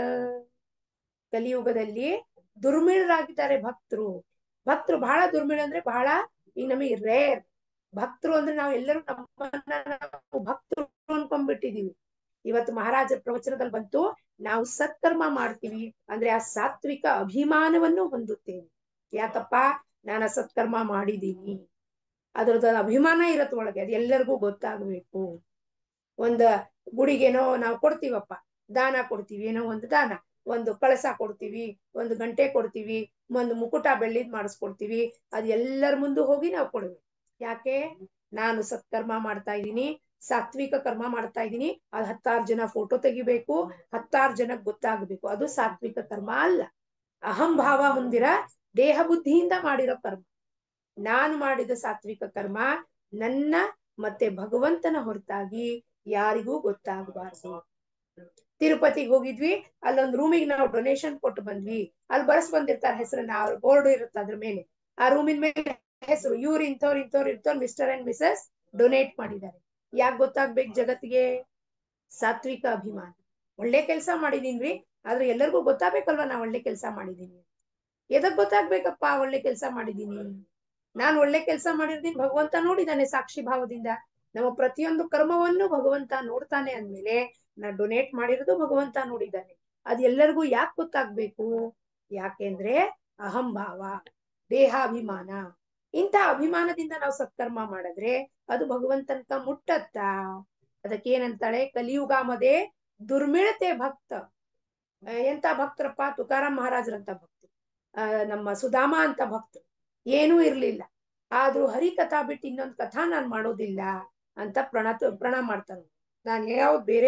ಕಲಿಯುಗದಲ್ಲಿ ದುರ್ಮಿಳರಾಗಿದ್ದಾರೆ ಭಕ್ತರು ಭಕ್ತರು ಬಹಳ ದುರ್ಮಿಳ ಅಂದ್ರೆ ಬಹಳ ಈಗ ನಮಗೆ ರೇರ್ ಭಕ್ತರು ಅಂದ್ರೆ ನಾವು ಎಲ್ಲರೂ ನಮ್ಮನ್ನ ನಾವು ಭಕ್ತರು ಅನ್ಕೊಂಡ್ಬಿಟ್ಟಿದೀವಿ ಇವತ್ತು ಮಹಾರಾಜರ ಪ್ರವಚನದಲ್ಲಿ ಬಂತು ನಾವು ಸತ್ಕರ್ಮ ಮಾಡ್ತೀವಿ ಅಂದ್ರೆ ಆ ಸಾತ್ವಿಕ ಅಭಿಮಾನವನ್ನು ಹೊಂದುತ್ತೇವೆ ಯಾಕಪ್ಪ ನಾನು ಸತ್ಕರ್ಮ ಮಾಡಿದೀನಿ ಅದ್ರದ್ದು ಅಭಿಮಾನ ಇರತ್ ಒಳಗೆ ಅದು ಎಲ್ಲರಿಗೂ ಗೊತ್ತಾಗ್ಬೇಕು ಒಂದ ಗುಡಿಗೇನೋ ನಾವು ಕೊಡ್ತೀವಪ್ಪ ದಾನ ಕೊಡ್ತೀವಿ ಏನೋ ಒಂದು ದಾನ ಒಂದು ಕಳಸ ಕೊಡ್ತೀವಿ ಒಂದು ಗಂಟೆ ಕೊಡ್ತೀವಿ ಒಂದು ಮುಕುಟ ಬೆಳ್ಳಿದ್ ಮಾಡಿಸ್ಕೊಡ್ತೀವಿ ಅದ್ ಎಲ್ಲರ ಮುಂದೆ ಹೋಗಿ ನಾವು ಕೊಡ್ಬೇಕು ಯಾಕೆ ನಾನು ಸತ್ಕರ್ಮ ಮಾಡ್ತಾ ಇದ್ದೀನಿ ಸಾತ್ವಿಕ ಕರ್ಮ ಮಾಡ್ತಾ ಇದ್ದೀನಿ ಅದ್ ಹತ್ತಾರು ಜನ ಫೋಟೋ ತೆಗಿಬೇಕು ಹತ್ತಾರು ಜನಕ್ಕೆ ಗೊತ್ತಾಗ್ಬೇಕು ಅದು ಸಾತ್ವಿಕ ಕರ್ಮ ಅಲ್ಲ ಅಹಂಭಾವ ಹೊಂದಿರ ದೇಹ ಬುದ್ಧಿಯಿಂದ ಮಾಡಿರೋ ಕರ್ಮ ನಾನು ಮಾಡಿದ ಸಾತ್ವಿಕ ಕರ್ಮ ನನ್ನ ಮತ್ತೆ ಭಗವಂತನ ಹೊರತಾಗಿ ಯಾರಿಗೂ ಗೊತ್ತಾಗಬಾರ್ದು ತಿರುಪತಿಗೆ ಹೋಗಿದ್ವಿ ಅಲ್ಲೊಂದ್ ರೂಮಿಗೆ ನಾವು ಡೊನೇಷನ್ ಕೊಟ್ಟು ಬಂದ್ವಿ ಅಲ್ಲಿ ಬರ್ಸ್ ಬಂದಿರ್ತಾರೆ ಹೆಸರನ್ನ ಬೋರ್ಡ್ ಇರುತ್ತೆ ಅದ್ರ ಮೇಲೆ ಆ ರೂಮಿನ ಮೇಲೆ ಹೆಸರು ಇವ್ರು ಇಂಥವ್ರು ಇಂಥವ್ರು ಇಂಥವ್ರು ಮಿಸ್ಟರ್ ಅಂಡ್ ಮಿಸಸ್ ಡೊನೇಟ್ ಮಾಡಿದ್ದಾರೆ ಯಾಕೆ ಗೊತ್ತಾಗ್ಬೇಕು ಜಗತ್ತಿಗೆ ಸಾತ್ವಿಕ ಅಭಿಮಾನ ಒಳ್ಳೆ ಕೆಲಸ ಮಾಡಿದೀನ್ರಿ ಆದ್ರೆ ಎಲ್ಲರಿಗೂ ಗೊತ್ತಾಗ್ಬೇಕಲ್ವಾ ನಾ ಒಳ್ಳೆ ಕೆಲಸ ಮಾಡಿದೀನಿ ಎದಕ್ ಗೊತ್ತಾಗ್ಬೇಕಪ್ಪ ಒಳ್ಳೆ ಕೆಲಸ ಮಾಡಿದೀನಿ ನಾನ್ ಒಳ್ಳೆ ಕೆಲಸ ಮಾಡಿರ್ತೀನಿ ಭಗವಂತ ನೋಡಿದಾನೆ ಸಾಕ್ಷಿ ಭಾವದಿಂದ ನಮ್ಮ ಪ್ರತಿಯೊಂದು ಕರ್ಮವನ್ನು ಭಗವಂತ ನೋಡ್ತಾನೆ ಅಂದ್ಮೇಲೆ ನಾ ಡೊನೇಟ್ ಮಾಡಿರೋದು ಭಗವಂತ ನೋಡಿದ್ದಾನೆ ಅದ್ ಎಲ್ಲರಿಗೂ ಯಾಕೆ ಗೊತ್ತಾಗ್ಬೇಕು ಯಾಕೆಂದ್ರೆ ಅಹಂಭಾವ ದೇಹಾಭಿಮಾನ ಇಂಥ ಅಭಿಮಾನದಿಂದ ನಾವು ಸತ್ಕರ್ಮ ಮಾಡಿದ್ರೆ ಅದು ಭಗವಂತನ್ಕ ಮುಟ್ಟತ್ತಾ ಅದಕ್ಕೆ ಏನಂತಾಳೆ ಕಲಿಯುಗಾಮದೆ ದುರ್ಮಿಳತೆ ಭಕ್ತ ಆ, ಎಂತ ಭಕ್ತರಪ್ಪ ತುಕಾರಾಮ್ ಮಹಾರಾಜರಂತ ಭಕ್ತರು ಆ ನಮ್ಮ ಸುಧಾಮ ಅಂತ ಭಕ್ತರು ಏನೂ ಇರ್ಲಿಲ್ಲ ಆದ್ರೂ ಹರಿ ಕಥಾ ಬಿಟ್ಟು ಇನ್ನೊಂದ್ ಕಥಾ ನಾನ್ ಮಾಡೋದಿಲ್ಲ ಅಂತ ಪ್ರಣ ಪ್ರಣ ಮಾಡ್ತಾನೆ ನಾನ್ ಯಾವ್ದು ಬೇರೆ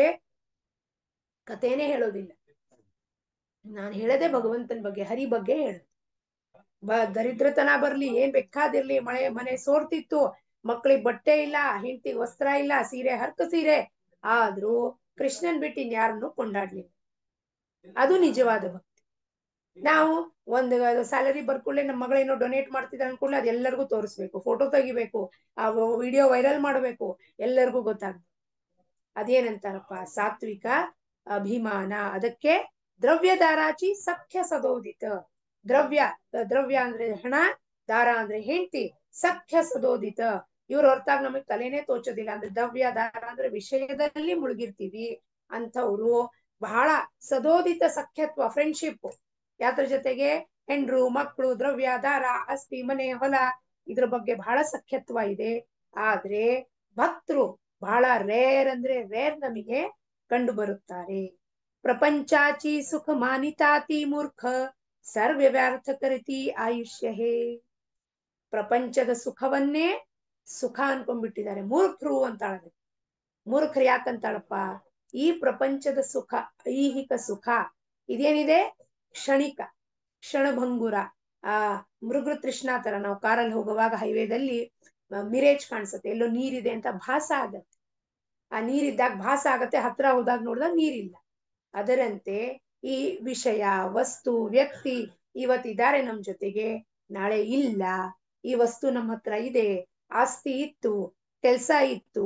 ಕಥೆನೇ ಹೇಳೋದಿಲ್ಲ ನಾನು ಹೇಳದೆ ಭಗವಂತನ ಬಗ್ಗೆ ಹರಿ ಬಗ್ಗೆ ಹೇಳ ಬ ದರಿದ್ರತನ ಬರ್ಲಿ ಏನ್ ಬೇಕಾದಿರ್ಲಿ ಮಳೆ ಮನೆ ಸೋರ್ತಿತ್ತು ಮಕ್ಳಿಗೆ ಬಟ್ಟೆ ಇಲ್ಲ ಹೆಂಡತಿಗೆ ವಸ್ತ್ರ ಇಲ್ಲ ಸೀರೆ ಹರ್ಕ ಸೀರೆ ಆದ್ರೂ ಕೃಷ್ಣನ್ ಬಿಟ್ಟು ಇನ್ಯಾರನ್ನು ಕೊಂಡಾಡ್ಲಿಲ್ಲ ಅದು ನಿಜವಾದ ಭಕ್ತಿ ನಾವು ಒಂದು ಸ್ಯಾಲರಿ ಬರ್ಕೊಳ್ಳೆ ನಮ್ಮ ಮಗಳೇನೋ ಡೊನೇಟ್ ಮಾಡ್ತಿದ್ದಾರೆ ಅನ್ಕೊಳ್ಳಿ ಅದೆಲ್ಲರಿಗೂ ತೋರಿಸ್ಬೇಕು ಫೋಟೋ ತೆಗಿಬೇಕು ಆ ವಿಡಿಯೋ ವೈರಲ್ ಮಾಡಬೇಕು ಎಲ್ಲರಿಗೂ ಗೊತ್ತಾಗ್ಬೇಕು ಅದೇನಂತಾರಪ್ಪ ಸಾತ್ವಿಕ ಅಭಿಮಾನ ಅದಕ್ಕೆ ದ್ರವ್ಯ ದಾರಾಚಿ ಸಖ್ಯ ಸದೋದಿತ ದ್ರವ್ಯ ದ್ರವ್ಯ ಅಂದ್ರೆ ಹಣ ದಾರ ಅಂದ್ರೆ ಹೆಂಡತಿ ಸಖ್ಯ ಸದೋದಿತ ಇವ್ರ ಹೊರತಾಗ ನಮಗ್ ತಲೆನೇ ತೋಚೋದಿಲ್ಲ ಅಂದ್ರೆ ದ್ರವ್ಯ ದಾರ ಅಂದ್ರೆ ವಿಷಯದಲ್ಲಿ ಮುಳುಗಿರ್ತೀವಿ ಅಂಥವ್ರು ಬಹಳ ಸದೋದಿತ ಸಖ್ಯತ್ವ ಫ್ರೆಂಡ್ಶಿಪ್ ಯಾತ್ರ ಜೊತೆಗೆ ಹೆಂಡ್ರು ಮಕ್ಕಳು ದ್ರವ್ಯ ದಾರ ಆಸ್ತಿ ಮನೆ ಹೊಲ ಇದ್ರ ಬಗ್ಗೆ ಬಹಳ ಸಖ್ಯತ್ವ ಇದೆ ಆದ್ರೆ ಭಕ್ತರು ಬಹಳ ರೇರ್ ಅಂದ್ರೆ ರೇರ್ ನಮಗೆ ಕಂಡು ಬರುತ್ತಾರೆ ಪ್ರಪಂಚಾಚಿ ಸುಖ ಮಾನಿತಾತಿ ಮೂರ್ಖ ಸರ್ವ ವ್ಯರ್ಥ ಕರಿತಿ ಆಯುಷ್ಯ ಹೇ ಪ್ರಪಂಚದ ಸುಖವನ್ನೇ ಸುಖ ಅನ್ಕೊಂಡ್ಬಿಟ್ಟಿದ್ದಾರೆ ಮೂರ್ಖರು ಅಂತಾಳೆ ಮೂರ್ಖರು ಯಾಕಂತಾಳಪ್ಪ ಈ ಪ್ರಪಂಚದ ಸುಖ ಐಹಿಕ ಸುಖ ಇದೇನಿದೆ ಕ್ಷಣಿಕ ಕ್ಷಣಭಂಗುರ ಆ ಮೃಗ ತೃಷ್ಣಾ ತರ ನಾವು ಕಾರಲ್ಲಿ ಹೋಗುವಾಗ ಹೈವೇದಲ್ಲಿ ಮಿರೇಜ್ ಕಾಣಿಸುತ್ತೆ ಎಲ್ಲೋ ನೀರಿದೆ ಅಂತ ಭಾಸ ಆಗತ್ತೆ ಆ ನೀರಿದ್ದಾಗ ಭಾಸ ಆಗತ್ತೆ ಹತ್ರ ಹೋದಾಗ ನೋಡಿದಾಗ ನೀರಿಲ್ಲ ಅದರಂತೆ ಈ ವಿಷಯ ವಸ್ತು ವ್ಯಕ್ತಿ ಇವತ್ತಿದ್ದಾರೆ ನಮ್ ಜೊತೆಗೆ ನಾಳೆ ಇಲ್ಲ ಈ ವಸ್ತು ನಮ್ಮ ಹತ್ರ ಇದೆ ಆಸ್ತಿ ಇತ್ತು ಕೆಲ್ಸ ಇತ್ತು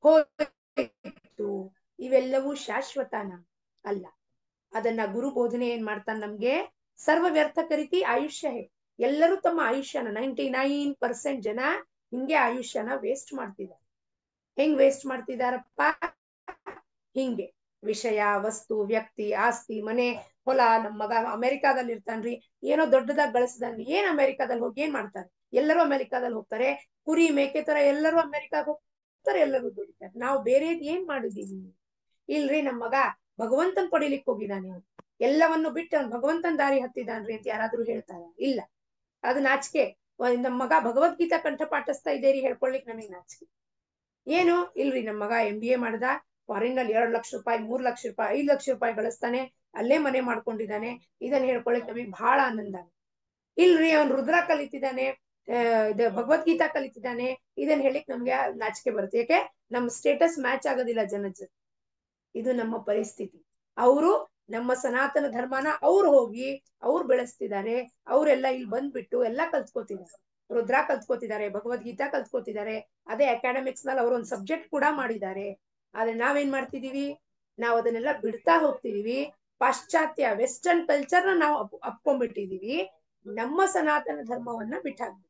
ಹೋಯ್ತು ಇವೆಲ್ಲವೂ ಶಾಶ್ವತನ ಅಲ್ಲ ಅದನ್ನ ಗುರು ಬೋಧನೆ ಏನ್ ಮಾಡ್ತಾನೆ ನಮ್ಗೆ ಸರ್ವ ವ್ಯರ್ಥ ಕರಿತಿ ಆಯುಷ್ಯ ಹೇ ಎಲ್ಲರೂ ತಮ್ಮ ಆಯುಷ್ಯನ ನೈಂಟಿ ನೈನ್ ಪರ್ಸೆಂಟ್ ಜನ ಹಿಂಗೆ ಆಯುಷ್ಯನ ವೇಸ್ಟ್ ಮಾಡ್ತಿದ್ದಾರೆ ಹೆಂಗ್ ವೇಸ್ಟ್ ಮಾಡ್ತಿದಾರಪ್ಪ ಹಿಂಗೆ ವಿಷಯ ವಸ್ತು ವ್ಯಕ್ತಿ ಆಸ್ತಿ ಮನೆ ಹೊಲ ನಮ್ ಮಗ ಅಮೆರಿಕಾದಲ್ಲಿ ಇರ್ತಾನ್ರಿ ಏನೋ ದೊಡ್ಡದಾಗಿ ಗಳಿಸ್ದಂಗೆ ಏನ್ ಅಮೆರಿಕಾದಲ್ಲಿ ಹೋಗಿ ಏನ್ ಮಾಡ್ತಾರೆ ಎಲ್ಲರೂ ಅಮೆರಿಕಾದಲ್ಲಿ ಹೋಗ್ತಾರೆ ಕುರಿ ಮೇಕೆ ತರ ಎಲ್ಲರೂ ಅಮೆರಿಕಾಗ ಹೋಗ್ತಾರೆ ಎಲ್ಲರೂ ದುಡಿತಾರೆ ನಾವು ಬೇರೆದ್ ಏನ್ ಮಾಡಿದೀವಿ ಇಲ್ರಿ ನಮ್ ಮಗ ಭಗವಂತನ್ ಪಡಿಲಿಕ್ ಹೋಗಿದಾನೆ ಎಲ್ಲವನ್ನು ಬಿಟ್ಟು ಅವ್ನ್ ಭಗವಂತನ್ ದಾರಿ ಹತ್ತಿದಾನ್ರಿ ಅಂತ ಯಾರಾದ್ರೂ ಹೇಳ್ತಾರ ಇಲ್ಲ ಅದು ನಾಚಿಕೆ ನಮ್ ಮಗ ಭಗವದ್ಗೀತಾ ಕಂಠ ಪಾಠಿಸ್ತಾ ಇದ್ದೇರಿ ಹೇಳ್ಕೊಳ್ಲಿಕ್ ನಮಗ್ ನಾಚಿಕೆ ಏನು ಇಲ್ರಿ ನಮ್ ಮಗ ಎಂ ಬಿ ಎ ಮಾಡ್ದ ಫಾರಿನ್ ನಲ್ಲಿ ಎರಡ್ ಲಕ್ಷ ರೂಪಾಯಿ ಮೂರ್ ಲಕ್ಷ ರೂಪಾಯಿ ಐದ್ ಲಕ್ಷ ರೂಪಾಯಿ ಗಳಿಸ್ತಾನೆ ಅಲ್ಲೇ ಮನೆ ಮಾಡ್ಕೊಂಡಿದ್ದಾನೆ ಇದನ್ನ ಹೇಳ್ಕೊಳಕ್ ನಮಗ್ ಬಹಳ ಆನಂದ ಇಲ್ರಿ ಅವ್ನ್ ರುದ್ರ ಕಲಿತಿದ್ದಾನೆ ಇದು ಭಗವದ್ಗೀತಾ ಕಲಿತಿದ್ದಾನೆ ಇದನ್ನ ಹೇಳಿಕ್ ನಮ್ಗೆ ನಾಚಿಕೆ ಬರುತ್ತೆ ಯಾಕೆ ನಮ್ ಸ್ಟೇಟಸ್ ಮ್ಯಾಚ್ ಆಗೋದಿಲ್ಲ ಜನದ ಜೊತೆ ಇದು ನಮ್ಮ ಪರಿಸ್ಥಿತಿ ಅವರು ನಮ್ಮ ಸನಾತನ ಧರ್ಮನ ಅವ್ರು ಹೋಗಿ ಅವ್ರು ಬೆಳೆಸ್ತಿದ್ದಾರೆ ಅವರೆಲ್ಲ ಇಲ್ಲಿ ಬಂದ್ಬಿಟ್ಟು ಎಲ್ಲಾ ಕಲ್ತ್ಕೋತಿದ್ದಾರೆ ರುದ್ರ ಕಲ್ತ್ಕೋತಿದ್ದಾರೆ ಭಗವದ್ಗೀತಾ ಕಲ್ತ್ಕೋತಿದ್ದಾರೆ ಅದೇ ಅಕಾಡೆಮಿಕ್ಸ್ ನಲ್ಲಿ ಅವ್ರ ಒಂದ್ ಸಬ್ಜೆಕ್ಟ್ ಕೂಡ ಮಾಡಿದ್ದಾರೆ ಆದ್ರೆ ನಾವೇನ್ ಮಾಡ್ತಿದೀವಿ ನಾವ್ ಅದನ್ನೆಲ್ಲ ಬಿಡ್ತಾ ಹೋಗ್ತಿದೀವಿ ಪಾಶ್ಚಾತ್ಯ ವೆಸ್ಟರ್ನ್ ಕಲ್ಚರ್ನ ನಾವು ಅಪ್ ಅಪ್ಕೊಂಡ್ಬಿಟ್ಟಿದೀವಿ ನಮ್ಮ ಸನಾತನ ಧರ್ಮವನ್ನ ಬಿಟ್ಟಾಕ್ಬಿಟ್ಟು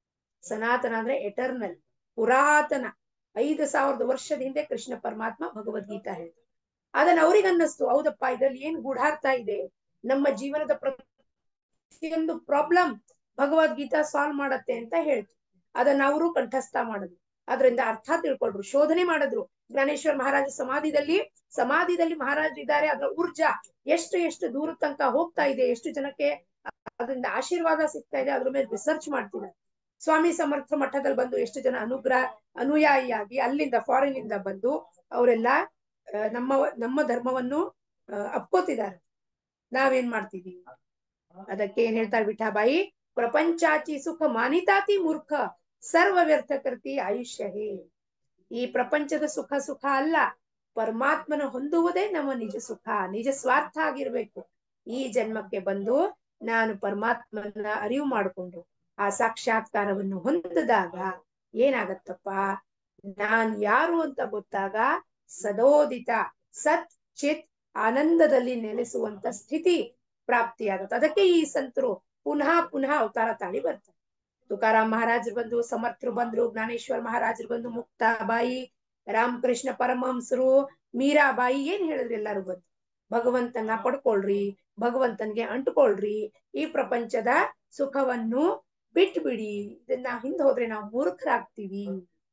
ಸನಾತನ ಅಂದ್ರೆ ಎಟರ್ನಲ್ ಪುರಾತನ ಐದು ಸಾವಿರದ ವರ್ಷದ ಹಿಂದೆ ಕೃಷ್ಣ ಪರಮಾತ್ಮ ಭಗವದ್ಗೀತಾ ಹೇಳ್ತಾರೆ ಅದನ್ನ ಅವ್ರಿಗೆ ಅನ್ನಿಸ್ತು ಹೌದಪ್ಪ ಇದ್ರಲ್ಲಿ ಏನ್ ಗೂಢಾರ್ಥ ಇದೆ ನಮ್ಮ ಜೀವನದ ಪ್ರತಿಯೊಂದು ಪ್ರಾಬ್ಲಮ್ ಭಗವದ್ಗೀತಾ ಸಾಲ್ವ್ ಮಾಡತ್ತೆ ಅಂತ ಹೇಳ್ತು ಅದನ್ನ ಅವರು ಕಂಠಸ್ಥ ಮಾಡಿದ್ರು ಅದರಿಂದ ಅರ್ಥ ತಿಳ್ಕೊಂಡ್ರು ಶೋಧನೆ ಮಾಡಿದ್ರು ಜ್ಞಾನೇಶ್ವರ ಮಹಾರಾಜ ಸಮಾಧಿದಲ್ಲಿ ಸಮಾಧಿದಲ್ಲಿ ಮಹಾರಾಜ್ ಇದ್ದಾರೆ ಅದರ ಊರ್ಜಾ ಎಷ್ಟು ಎಷ್ಟು ದೂರ ತನಕ ಹೋಗ್ತಾ ಇದೆ ಎಷ್ಟು ಜನಕ್ಕೆ ಅದರಿಂದ ಆಶೀರ್ವಾದ ಸಿಗ್ತಾ ಇದೆ ಅದ್ರ ಮೇಲೆ ರಿಸರ್ಚ್ ಮಾಡ್ತಿದ್ದಾರೆ ಸ್ವಾಮಿ ಸಮರ್ಥ ಮಠದಲ್ಲಿ ಬಂದು ಎಷ್ಟು ಜನ ಅನುಗ್ರಹ ಅನುಯಾಯಿಯಾಗಿ ಅಲ್ಲಿಂದ ಫಾರಿನ್ ಇಂದ ಬಂದು ಅವರೆಲ್ಲ ನಮ್ಮ ನಮ್ಮ ಧರ್ಮವನ್ನು ಅಪ್ಕೋತಿದ್ದಾರೆ ನಾವೇನ್ ಮಾಡ್ತಿದೀವಿ ಅದಕ್ಕೆ ಏನ್ ಹೇಳ್ತಾರೆ ವಿಠಾಬಾಯಿ ಪ್ರಪಂಚಾಚಿ ಸುಖ ಮಾನಿತಾತಿ ಮೂರ್ಖ ಸರ್ವ ವ್ಯರ್ಥ ಕರ್ತಿ ಆಯುಷ್ಯ ಹೇ ಈ ಪ್ರಪಂಚದ ಸುಖ ಸುಖ ಅಲ್ಲ ಪರಮಾತ್ಮನ ಹೊಂದುವುದೇ ನಮ್ಮ ನಿಜ ಸುಖ ನಿಜ ಸ್ವಾರ್ಥ ಆಗಿರ್ಬೇಕು ಈ ಜನ್ಮಕ್ಕೆ ಬಂದು ನಾನು ಪರಮಾತ್ಮನ ಅರಿವು ಮಾಡಿಕೊಂಡು ಆ ಸಾಕ್ಷಾತ್ಕಾರವನ್ನು ಹೊಂದಿದಾಗ ಏನಾಗತ್ತಪ್ಪ ನಾನ್ ಯಾರು ಅಂತ ಗೊತ್ತಾಗ ಸದೋದಿತ ಸತ್ ಚಿತ್ ಆನಂದದಲ್ಲಿ ನೆಲೆಸುವಂತ ಸ್ಥಿತಿ ಪ್ರಾಪ್ತಿಯಾಗತ್ತೆ ಅದಕ್ಕೆ ಈ ಸಂತರು ಪುನಃ ಪುನಃ ಅವತಾರ ತಾಳಿ ಬರ್ತಾರೆ ತುಕಾರಾಮ್ ಮಹಾರಾಜರು ಬಂದು ಸಮರ್ಥರು ಬಂದ್ರು ಜ್ಞಾನೇಶ್ವರ ಮಹಾರಾಜರು ಬಂದು ಮುಕ್ತಾಬಾಯಿ ರಾಮಕೃಷ್ಣ ಪರಮಹಂಸರು ಮೀರಾಬಾಯಿ ಏನ್ ಹೇಳಿದ್ರಿ ಎಲ್ಲಾರು ಬಂದು ಭಗವಂತನ ಪಡ್ಕೊಳ್ರಿ ಭಗವಂತನ್ಗೆ ಅಂಟ್ಕೊಳ್ರಿ ಈ ಪ್ರಪಂಚದ ಸುಖವನ್ನು ಬಿಟ್ಬಿಡಿ ಇದನ್ನ ಹಿಂದ್ ಹೋದ್ರೆ ನಾವು ಮೂರ್ಖರಾಗ್ತೀವಿ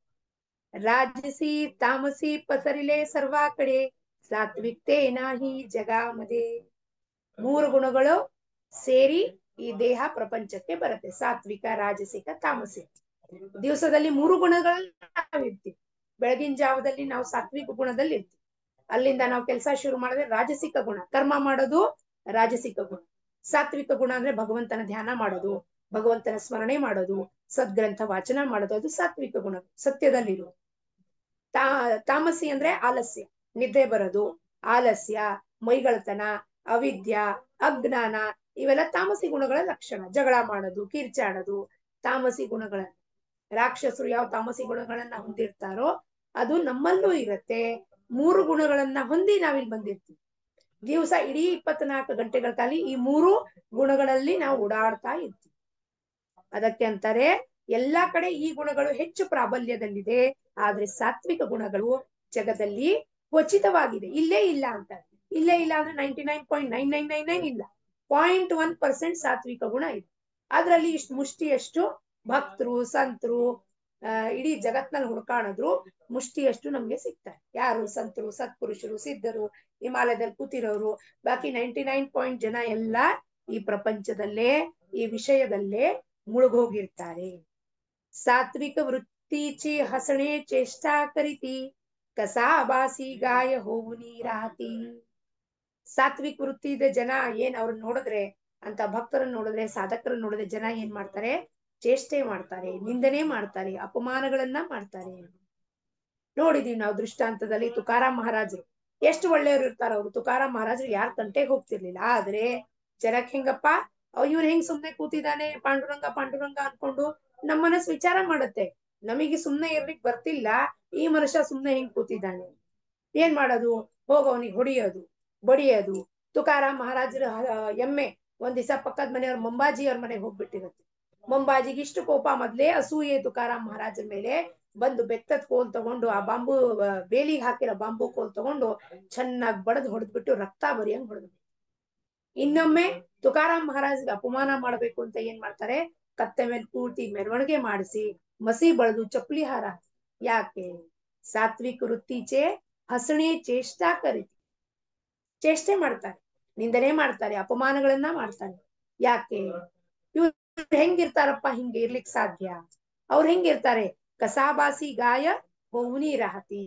ರಾಜಸಿ ತಾಮಸಿ ಪಸರಿಲೆ ಸರ್ವಾ ಕಡೆ ಸಾತ್ವಿಕ್ತೆ ನಾಹಿ ಜಗಾಮದೆ ಮೂರು ಗುಣಗಳು ಸೇರಿ ಈ ದೇಹ ಪ್ರಪಂಚಕ್ಕೆ ಬರುತ್ತೆ ಸಾತ್ವಿಕ ರಾಜಸಿಕ ತಾಮಸಿಕ ದಿವಸದಲ್ಲಿ ಮೂರು ಗುಣಗಳಲ್ಲಿ ನಾವು ಇರ್ತೀವಿ ಬೆಳಗಿನ ಜಾವದಲ್ಲಿ ನಾವು ಸಾತ್ವಿಕ ಗುಣದಲ್ಲಿ ಇರ್ತೀವಿ ಅಲ್ಲಿಂದ ನಾವು ಕೆಲಸ ಶುರು ಮಾಡಿದ್ರೆ ರಾಜಸಿಕ ಗುಣ ಕರ್ಮ ಮಾಡೋದು ರಾಜಸಿಕ ಗುಣ ಸಾತ್ವಿಕ ಗುಣ ಅಂದ್ರೆ ಭಗವಂತನ ಧ್ಯಾನ ಮಾಡೋದು ಭಗವಂತನ ಸ್ಮರಣೆ ಮಾಡೋದು ಸದ್ಗ್ರಂಥ ವಾಚನ ಮಾಡೋದು ಅದು ಸಾತ್ವಿಕ ಗುಣ ಸತ್ಯದಲ್ಲಿರೋದು ತಾ ತಾಮಸಿ ಅಂದ್ರೆ ಆಲಸ್ಯ ನಿದ್ದೆ ಬರೋದು ಆಲಸ್ಯ ಮೈಗಳತನ ಅವಿದ್ಯ ಅಜ್ಞಾನ ಇವೆಲ್ಲ ತಾಮಸಿ ಗುಣಗಳ ಲಕ್ಷಣ ಜಗಳ ಮಾಡೋದು ಕಿರ್ಚಾಡೋದು ತಾಮಸಿ ಗುಣಗಳ ರಾಕ್ಷಸರು ಯಾವ ತಾಮಸಿ ಗುಣಗಳನ್ನ ಹೊಂದಿರ್ತಾರೋ ಅದು ನಮ್ಮಲ್ಲೂ ಇರತ್ತೆ ಮೂರು ಗುಣಗಳನ್ನ ಹೊಂದಿ ನಾವಿಲ್ಲಿ ಬಂದಿರ್ತೀವಿ ದಿವಸ ಇಡೀ ಇಪ್ಪತ್ನಾಲ್ಕು ಗಂಟೆಗಳ ಕಾಲ ಈ ಮೂರು ಗುಣಗಳಲ್ಲಿ ನಾವು ಓಡಾಡ್ತಾ ಇರ್ತೀವಿ ಅದಕ್ಕೆ ಅಂತಾರೆ ಎಲ್ಲಾ ಕಡೆ ಈ ಗುಣಗಳು ಹೆಚ್ಚು ಪ್ರಾಬಲ್ಯದಲ್ಲಿದೆ ಆದ್ರೆ ಸಾತ್ವಿಕ ಗುಣಗಳು ಜಗದಲ್ಲಿ ಕ್ವಚಿತವಾಗಿದೆ ಇಲ್ಲೇ ಇಲ್ಲ ಅಂತ ಇಲ್ಲೇ ಇಲ್ಲ ಅಂದ್ರೆ ninety nine point nine nine nine nine ಇಲ್ಲ ಪಾಯಿಂಟ್ ಒನ್ ಪರ್ಸೆಂಟ್ ಸಾತ್ವಿಕ ಗುಣ ಇದೆ ಅದ್ರಲ್ಲಿ ಇಷ್ಟು ಮುಷ್ಟಿಯಷ್ಟು ಭಕ್ತರು ಸಂತರು ಅಹ್ ಇಡೀ ಜಗತ್ನಲ್ಲಿ ಹುಡ್ಕಾಡಿದ್ರು ಮುಷ್ಟಿಯಷ್ಟು ನಮ್ಗೆ ಸಿಗ್ತಾರೆ ಯಾರು ಸಂತರು ಸತ್ಪುರುಷರು ಸಿದ್ಧರು ಹಿಮಾಲಯದಲ್ಲಿ ಕೂತಿರೋರು ಬಾಕಿ ನೈಂಟಿ ನೈನ್ ಪಾಯಿಂಟ್ ಜನ ಎಲ್ಲ ಈ ಪ್ರಪಂಚದಲ್ಲೇ ಈ ವಿಷಯದಲ್ಲೇ ಮುಳುಗೋಗಿರ್ತಾರೆ ಸಾತ್ವಿಕ ವೃತ್ತಿಚಿ ಹಸಣೆ ಚೇಷ್ಟಾ ಕರಿತಿ ಕಸಾಬಾಸಿ ಗಾಯ ಹೋವು ನೀರಾತಿ ಸಾತ್ವಿಕ ವೃತ್ತಿ ಇದೆ ಜನ ಏನ್ ಅವ್ರನ್ನ ನೋಡಿದ್ರೆ ಅಂತ ಭಕ್ತರನ್ನ ನೋಡಿದ್ರೆ ಸಾಧಕರನ್ನ ನೋಡಿದ್ರೆ ಜನ ಏನ್ ಮಾಡ್ತಾರೆ ಚೇಷ್ಟೆ ಮಾಡ್ತಾರೆ ನಿಂದನೆ ಮಾಡ್ತಾರೆ ಅಪಮಾನಗಳನ್ನ ಮಾಡ್ತಾರೆ ನೋಡಿದೀವಿ ನಾವು ದೃಷ್ಟಾಂತದಲ್ಲಿ ತುಕಾರಾಮ್ ಮಹಾರಾಜರು ಎಷ್ಟು ಒಳ್ಳೆಯವ್ರು ಇರ್ತಾರ ಅವ್ರು ತುಕಾರಾಮ್ ಮಹಾರಾಜರು ಯಾರ ತಂಟೆಗೆ ಹೋಗ್ತಿರ್ಲಿಲ್ಲ ಆದ್ರೆ ಜನಕ್ ಹೆಂಗಪ್ಪ ಇವ್ರು ಹೆಂಗ್ ಸುಮ್ನೆ ಕೂತಿದ್ದಾನೆ ಪಾಂಡುರಂಗ ಪಾಂಡುರಂಗ ಅನ್ಕೊಂಡು ನಮ್ಮ ಮನಸ್ಸು ವಿಚಾರ ಮಾಡತ್ತೆ ನಮಗೆ ಸುಮ್ನೆ ಇರ್ಲಿಕ್ ಬರ್ತಿಲ್ಲ ಈ ಮನುಷ್ಯ ಸುಮ್ನೆ ಹೆಂಗ್ ಕೂತಿದ್ದಾನೆ ಏನ್ ಮಾಡೋದು ಹೋಗ ಅವನಿಗೆ ಹೊಡಿಯೋದು ಬಡಿಯೋದು ತುಕಾರಾಮ್ ಮಹಾರಾಜರ ಹ- ಎಮ್ಮೆ ಒಂದ್ ದಿವಸ ಪಕ್ಕದ ಮನೆಯವ್ರ ಮುಂಬಾಜಿ ಅವ್ರ ಮನೆಗೆ ಹೋಗ್ಬಿಟ್ಟಿರುತ್ತೆ ಮುಂಬಾಜಿಗೆ ಇಷ್ಟು ಕೋಪ ಮೊದ್ಲೇ ಅಸೂಯೆ ತುಕಾರಾಮ್ ಮಹಾರಾಜರ ಮೇಲೆ ಬಂದು ಬೆತ್ತದ ಕೋಲ್ ತಗೊಂಡು ಆ ಬಾಂಬು ಆ, ಬೇಲಿಗೆ ಹಾಕಿರೋ ಬಾಂಬು ಕೋಲ್ ತಗೊಂಡು ಚೆನ್ನಾಗಿ ಬಡದ್ ಹೊಡೆದ್ಬಿಟ್ಟು ರಕ್ತ ಬರಿಯಂಗ್ ಹೊಡೆದು ಇನ್ನೊಮ್ಮೆ ತುಕಾರಾಮ್ ಮಹಾರಾಜ್ಗೆ ಅಪಮಾನ ಮಾಡ್ಬೇಕು ಅಂತ ಏನ್ ಮಾಡ್ತಾರೆ ಕತ್ತೆ ಮೇಲೆ ಪೂರ್ತಿ ಮೆರವಣಿಗೆ ಮಾಡಿಸಿ ಮಸಿ ಬಳದು ಚಪ್ಪಲಿ ಹಾರ ಹಾಕ್ಸಿ. ಯಾಕೆ ಸಾತ್ವಿಕ ವೃತ್ತಿಚೆ ಹಸಣೆ ಚೇಷ್ಟಾ ಕರಿತಿ ಚೇಷ್ಟೆ ಮಾಡ್ತಾರೆ ನಿಂದನೆ ಮಾಡ್ತಾರೆ ಅಪಮಾನಗಳನ್ನ ಮಾಡ್ತಾರೆ ಯಾಕೆ ಇವ್ರು ಹೆಂಗಿರ್ತಾರಪ್ಪ ಹಿಂಗೆ ಇರ್ಲಿಕ್ ಸಾಧ್ಯ ಅವ್ರು ಹೆಂಗಿರ್ತಾರೆ ಕಸಾಬಾಸಿ ಗಾಯ ಬಹುನಿ ರಹತಿ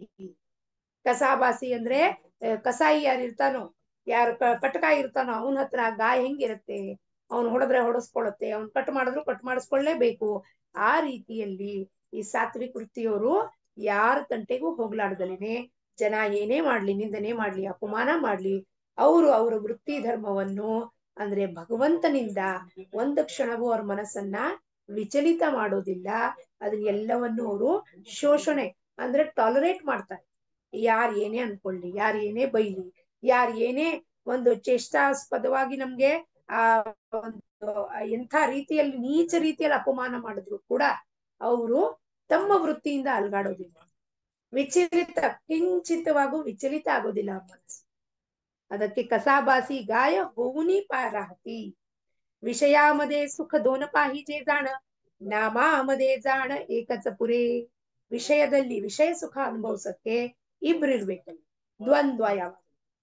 ಕಸಾಬಾಸಿ ಅಂದ್ರೆ ಆ, ಕಸಾಯಿ ಯಾರು ಇರ್ತಾನೋ ಯಾರು ಕ- ಕಟಕ ಇರ್ತಾನೋ ಅವನ ಹತ್ರ ಗಾಯ ಹೆಂಗಿರುತ್ತೆ ಅವ್ನು ಹೊಡೆದ್ರೆ ಹೊಡೆಸ್ಕೊಳತ್ತೆ ಅವ್ನ್ ಕಟ್ ಮಾಡಿದ್ರು ಕಟ್ ಮಾಡಿಸ್ಕೊಳ್ಳೇಬೇಕು ಆ ರೀತಿಯಲ್ಲಿ ಈ ಸಾತ್ವಿಕ ವೃತ್ತಿಯವರು ಯಾರ ತಂಟೆಗೂ ಹೋಗ್ಲಾರ್ದಲೇನೆ ಜನ ಏನೇ ಮಾಡ್ಲಿ ನಿಂದನೆ ಮಾಡ್ಲಿ ಅಪಮಾನ ಮಾಡ್ಲಿ ಅವರು ಅವರ ವೃತ್ತಿ ಧರ್ಮವನ್ನು ಅಂದ್ರೆ ಭಗವಂತನಿಂದ ಒಂದು ಕ್ಷಣವೂ ಅವ್ರ ಮನಸ್ಸನ್ನ ವಿಚಲಿತ ಮಾಡೋದಿಲ್ಲ ಅದನ್ನ ಎಲ್ಲವನ್ನು ಅವರು ಶೋಷಣೆ ಅಂದ್ರೆ ಟಾಲರೇಟ್ ಮಾಡ್ತಾರೆ ಯಾರ್ ಏನೇ ಅನ್ಕೊಳ್ಳಿ ಯಾರ್ ಏನೇ ಬೈಲಿ ಯಾರ್ ಏನೇ ಒಂದು ಚೇಷ್ಟಾಸ್ಪದವಾಗಿ ನಮ್ಗೆ ಆ ಒಂದು ಎಂಥ ರೀತಿಯಲ್ಲಿ ನೀಚ ರೀತಿಯಲ್ಲಿ ಅಪಮಾನ ಮಾಡಿದ್ರು ಕೂಡ ಅವರು ತಮ್ಮ ವೃತ್ತಿಯಿಂದ ಅಲ್ಗಾಡೋದಿಲ್ಲ ವಿಚಲಿತ ಕಿಂಚಿತವಾಗೂ ವಿಚಲಿತ ಆಗೋದಿಲ್ಲ ಅವ್ರ ಮನಸ್ಸು ಅದಕ್ಕೆ ಕಸಾಬಾಸಿ ಗಾಯ ಹೋಗುನಿ ಪಾರಾಹತಿ ವಿಷಯಾಮದೆ ಸುಖ ದೋನ ಪಾಹಿಜೆ ಜಾಣ ನಾಮಾಮದೆ ಜಾಣ ಏಕಚ ಪುರೇ ವಿಷಯದಲ್ಲಿ ವಿಷಯ ಸುಖ ಅನುಭವಿಸಕ್ಕೆ ಇಬ್ರು ಇರ್ಬೇಕಲ್ಲಿ ದ್ವಂದ್ವ ಯಾವಾಗ